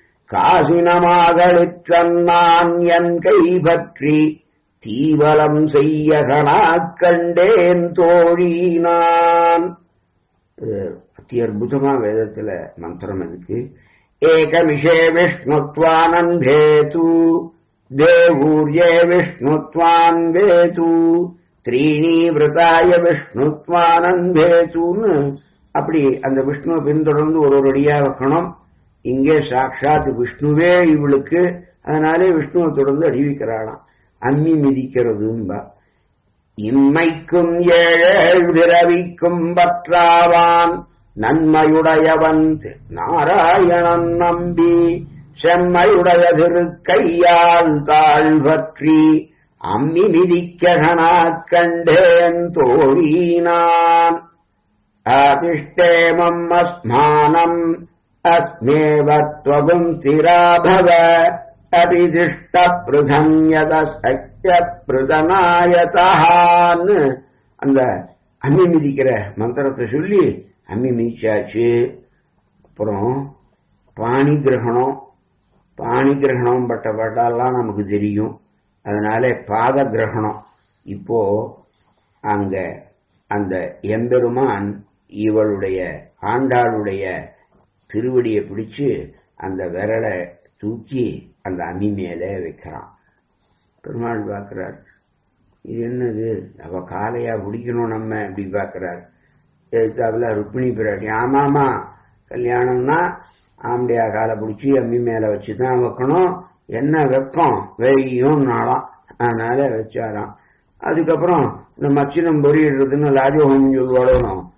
காசினமாகளிற்றன்னான் என் கை பற்றி தீவலம் செய்ய கணாக் கண்டேன் தோழி நான் இது அத்தி அற்புதமா வேதத்துல மந்திரம் இருக்கு ஏகமிஷே விஷ்ணுத்வானன் பேது தேவூர்யே விஷ்ணுத்வான் வேது த்ரீணி விரதாய விஷ்ணுத்வானன் பேதுன்னு அப்படி அந்த விஷ்ணுவை பின்தொடர்ந்து ஒரு ஒரு அடியா வைக்கணும் இங்கே சாட்சாத் விஷ்ணுவே இவளுக்கு அதனாலே விஷ்ணுவை தொடர்ந்து அறிவிக்கிறாளாம் அம்மி மிதிக்கிறதும்பா இம்மைக்கும் ஏழேழ் பிறவிக்கும் பற்றாவான் நன்மையுடையவன் நாராயணன் நம்பி செம்மையுடைய திருக்கையால் தாழ் பற்றி அம்மி மிதிக்க கணாக் கண்டேன் தோழினான் ஆதிஷ்டேமம் அஸ்மானம் अस्मेव त्वगुम् स्थिरा भव अभिदिष्ट पृथन्यத சக்ய பிரதனாயதான்னு அந்த அம்மி மிதிக்கிற மந்திரத்தை சொல்லி அம்மி மிதிச்சாச்சு அப்புறம் பாணி கிரகணம் பாணி கிரகணம் பட்ட பட்டாலாம் நமக்கு தெரியும் அதனால பாத கிரகணம் இப்போ அங்க அந்த எம்பெருமான் இவளுடைய ஆண்டாளுடைய திருவடியை பிடிச்சு அந்த விரலை தூக்கி அந்த அம்மி மேலே வைக்கிறான் பெருமாள் பார்க்கிறார் இது என்னது அவ காலையா பிடிக்கணும் நம்ம அப்படி பார்க்கிறார் எழுத்தாப்புல ருக்மிணி பிராட்டி ஆமாமா கல்யாணம்னா ஆம்படியா காலை பிடிச்சி அம்மி மேல வச்சு தான் வைக்கணும் என்ன வெப்பம் வெய்யும் நாளாம் அதனால வச்சாராம் அதுக்கப்புறம் இந்த மச்சினம் பொறியிடுறதுன்னு லாஜோகம் சொல்லுவாடணும்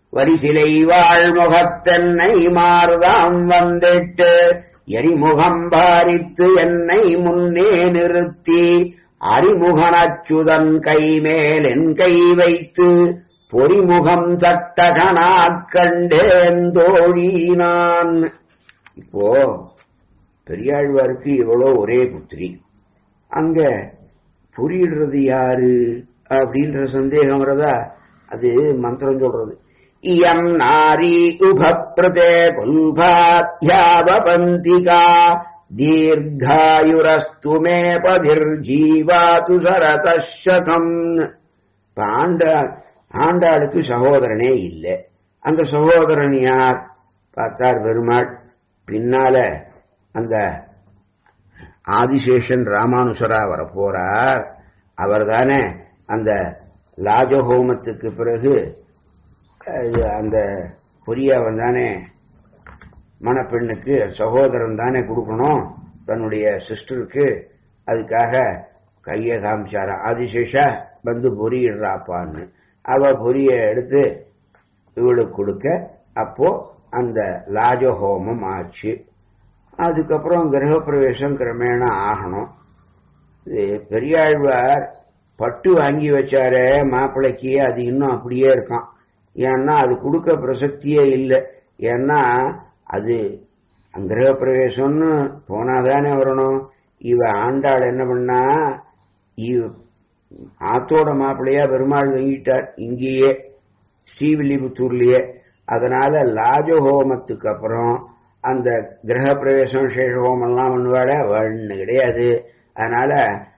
வரிசிலை வாழ்முகத்தென்னை மாறுதாம் வந்திட்டு எரிமுகம் பாரித்து என்னை முன்னே நிறுத்தி அறிமுகனச்சுதன் கைமேல் என் கை வைத்து பொறிமுகம் தட்டகனாக் கண்டேன் தோழி நான் இப்போ பெரியாழ்வாருக்கு இவ்வளோ ஒரே புத்திரி அங்க புரியிடுறது யாரு அப்படின்ற சந்தேகம் வரதா அது மந்திரம் சொல்றது இயம் நாரி உபப்ரதே குல்பாத்யாவபந்திகா தீர்காயுரஸ்து மே பதிர்ஜீவாது சரதம் ஆண்டாள் ஆண்டாளுக்கு சகோதரனே இல்லை அந்த சகோதரன் யார் பார்த்தார் பெருமாள் பின்னால அந்த ஆதிசேஷன் ராமானுசரா வரப்போறார் அவர் தானே அந்த லாஜஹோமத்துக்கு பிறகு இது அந்த பொரியவன் தானே மணப்பெண்ணுக்கு சகோதரன் தானே கொடுக்கணும் தன்னுடைய சிஸ்டருக்கு அதுக்காக கையை காமிச்சாரா ஆதிசேஷா வந்து பொரியிடுறாப்பான்னு அவ பொரிய எடுத்து இவளுக்கு கொடுக்க அப்போ அந்த லாஜஹோமம் ஆச்சு அதுக்கப்புறம் கிரகப்பிரவேசம் கிரமேண ஆகணும் இது பெரியாழ்வார் பட்டு வாங்கி வச்சாரே மாப்பிள்ளைக்கு அது இன்னும் அப்படியே இருக்கான் ஏன்னா அது கொடுக்க பிரசக்தியே இல்லை ஏன்னா அது கிரகப்பிரவேசம்னு போனாதானே வரணும் இவ ஆண்டாள் என்ன பண்ணா இவ ஆத்தோட மாப்பிள்ளையா பெருமாள் வாங்கிட்டார் இங்கேயே ஸ்ரீவில்லிபுத்தூர்லயே அதனால லாஜஹோமத்துக்கு அப்புறம் அந்த கிரக பிரவேசம் சேஷ ஹோமெல்லாம் பண்ணுவாட ஒண்ணு கிடையாது அதனால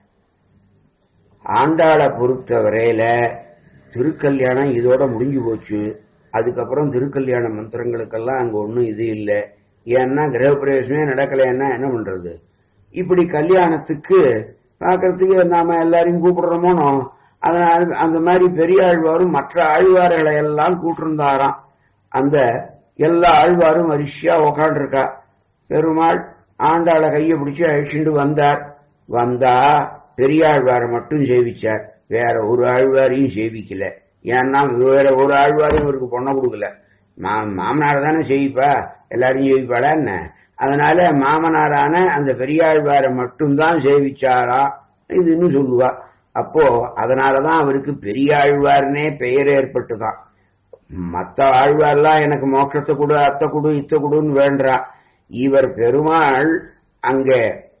ஆண்டாளை பொறுத்த வரையில திருக்கல்யாணம் இதோட முடிஞ்சு போச்சு அதுக்கப்புறம் திருக்கல்யாண மந்திரங்களுக்கெல்லாம் அங்க ஒன்றும் இது இல்லை ஏன்னா கிரக பிரவேசமே நடக்கலைன்னா என்ன பண்றது இப்படி கல்யாணத்துக்கு பார்க்கறதுக்கு நாம எல்லாரையும் கூப்பிடுறோமோனோ அதனால அந்த மாதிரி பெரிய ஆழ்வாரும் மற்ற ஆழ்வார்களை எல்லாம் கூட்டிருந்தாராம் அந்த எல்லா ஆழ்வாரும் வரிசையா உக்காண்டிருக்கா பெருமாள் ஆண்டாள கையை பிடிச்சு அழிச்சுட்டு வந்தார் வந்தா பெரியாழ்வாரை மட்டும் சேவிச்சார் வேற ஒரு ஆழ்வாரையும் சேவிக்கல ஏன்னா வேற ஒரு ஆழ்வாரையும் இவருக்கு பொண்ணை கொடுக்கல மாமனார் தானே செய்விப்பா எல்லாரையும் சேவிப்பாளா என்ன அதனால மாமனாரான அந்த பெரியாழ்வாரை மட்டும்தான் சேவிச்சாரா இதுன்னு சொல்லுவா அப்போ அதனாலதான் அவருக்கு பெரியாழ்வார்னே பெயர் ஏற்பட்டுதான் மத்த ஆழ்வார்லாம் எனக்கு மோட்சத்தை கொடு அத்தை கொடு இத்த கொடுன்னு வேண்டா இவர் பெருமாள் அங்க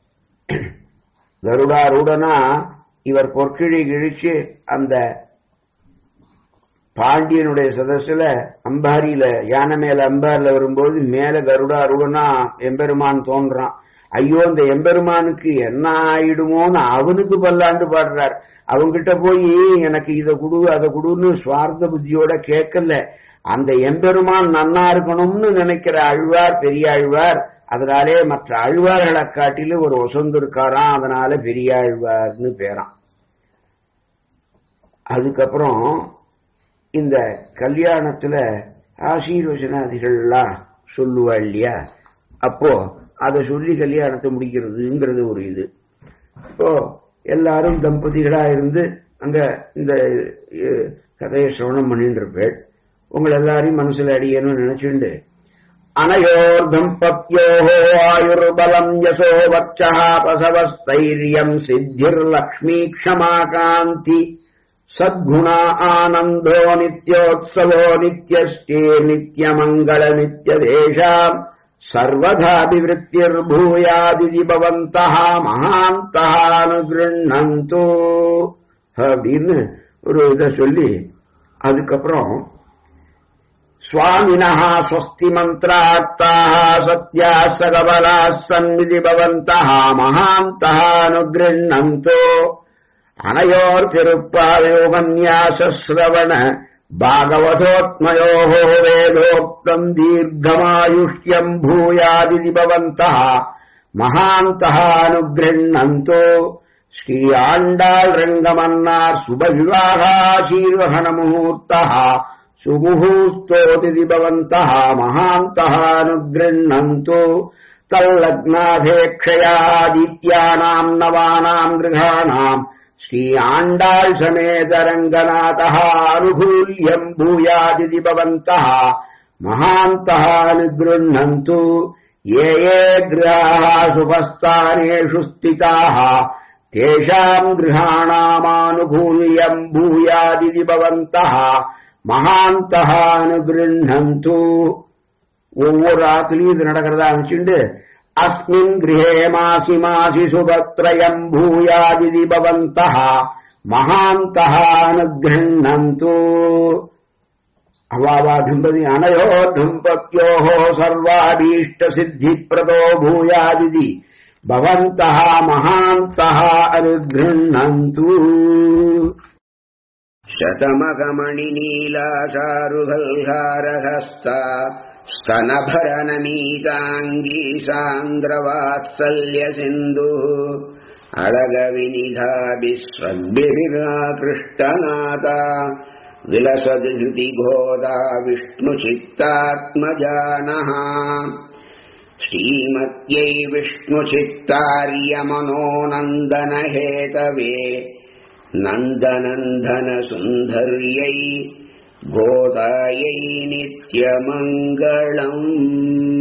கருடாரூடனா இவர் பொற்கிழி கிழிச்சு அந்த பாண்டியனுடைய சதசுல அம்பாரியில யானை மேல அம்பாரில வரும்போது மேல கருடாரூடனா எம்பெருமான் தோன்றான் ஐயோ இந்த எம்பெருமானுக்கு என்ன ஆயிடுமோன்னு அவனுக்கு பல்லாண்டு பாடுறார் அவங்கிட்ட போய் எனக்கு இதை குடு அதை குடுன்னு சுவார்த்த புத்தியோட கேட்கல அந்த எம்பெருமான் நன்னா இருக்கணும்னு நினைக்கிற அழ்வார் பெரிய அழ்வார் அதனாலே மற்ற அழ்வார்களை காட்டிலும் ஒரு ஒசந்து இருக்காராம் அதனால பெரிய அழ்வார்னு பேரான் அதுக்கப்புறம் இந்த கல்யாணத்துல ஆசீர்வசனாதிகள்லாம் சொல்லுவா இல்லையா அப்போ அதை சொல்லி கல்யாணத்தை முடிக்கிறதுங்கிறது ஒரு இது இப்போ எல்லாரும் தம்பதிகளா இருந்து அங்க இந்த கதையை சிரவணம் பண்ணிட்டு இருப்பேன் உங்களை எல்லாரையும் மனசுல அடியணும்னு நினைச்சுண்டு அனயோர் தம்பத்யோ ஆயுர்பலம் யசோ வச்சா பசவஸ்தைரியம் சித்திர் லக்ஷ்மீ க்ஷமா காந்தி சத்குணா ஆனந்தோ நித்யோத்சவோ நித்யஸ்டே நித்யமங்கள நித்யதேஷாம் சர்வதாபிவிருத்திர்பூயாதிதி பவந்தः மகாந்தः அனுகிருண்ணந்தோ அப்படின்னு ஒரு இதை சொல்லி அதுக்கப்புறம் சுவாமினः ஸ்வஸ்தி மந்திரார்த்தாः சத்யா சகபலா சந்நிதி பவந்தः மகாந்தः அனுகிருண்ணந்தோ அனையோர் திருப்பாயோபன்யாசஸ்ரவண भागवतोत्मयोः वेदोक्तम् दीर्घमायुष्यम् भूयादिति भवन्तः महान्तः अनुगृह्णन्तो श्री आण्डाळ् रङ्गमन्नार् शुभविवाहाशीर्वहनमुहूर्तः सुमुहूर्तोदिति भवन्तः महान्तः अनुगृह्णन्तो तल्लग्नाभेक्षयादित्यानाम् नवानाम् गृहाणाम् ஸ்ரீ ஆண்டாள் சமேதரங்கநாதः அனுகூல்யம் பூயாதிதி பவந்தः महान्तः निगृह्णन्तु ये ये गृहाः शुभस्थानेषु स्थिताः तेषाम् गृहाणामानुकूल्यम् भूयादिति भवन्तः महान्तः अनुगृह्णन्तु ஒவ்வொரு ஆத்துலயும் இது நடக்கிறதா வச்சுண்டு அஸ்மின் கிரகே மாசி மாசி சுபத்ரயம் பூயாதிதி பவந்தः மகாந்தः அனுகிருண்ணந்து அவாவா தம்பதி அனயோ தம்பத்யோः सर्वाभीष्टसिद्धिप्रदो भूयादिति भवन्तः महान्तः अनुगृह्णन्तु शतमकमणिनीलाचारुगल्हारहस्ता स्तनभरनमीताङ्गी सान्द्रवात्सल्यसिन्धुः अळगविनिधाभिस्वद्भिराकृष्टनाथा विलसद्हृतिघोदा विष्णुचित्तात्मजानः श्रीमत्यै विष्णुचित्तार्यमनोनन्दनहेतवे नन्दनन्दनसुन्दर्यै गोदायै नित्यमङ्गलम्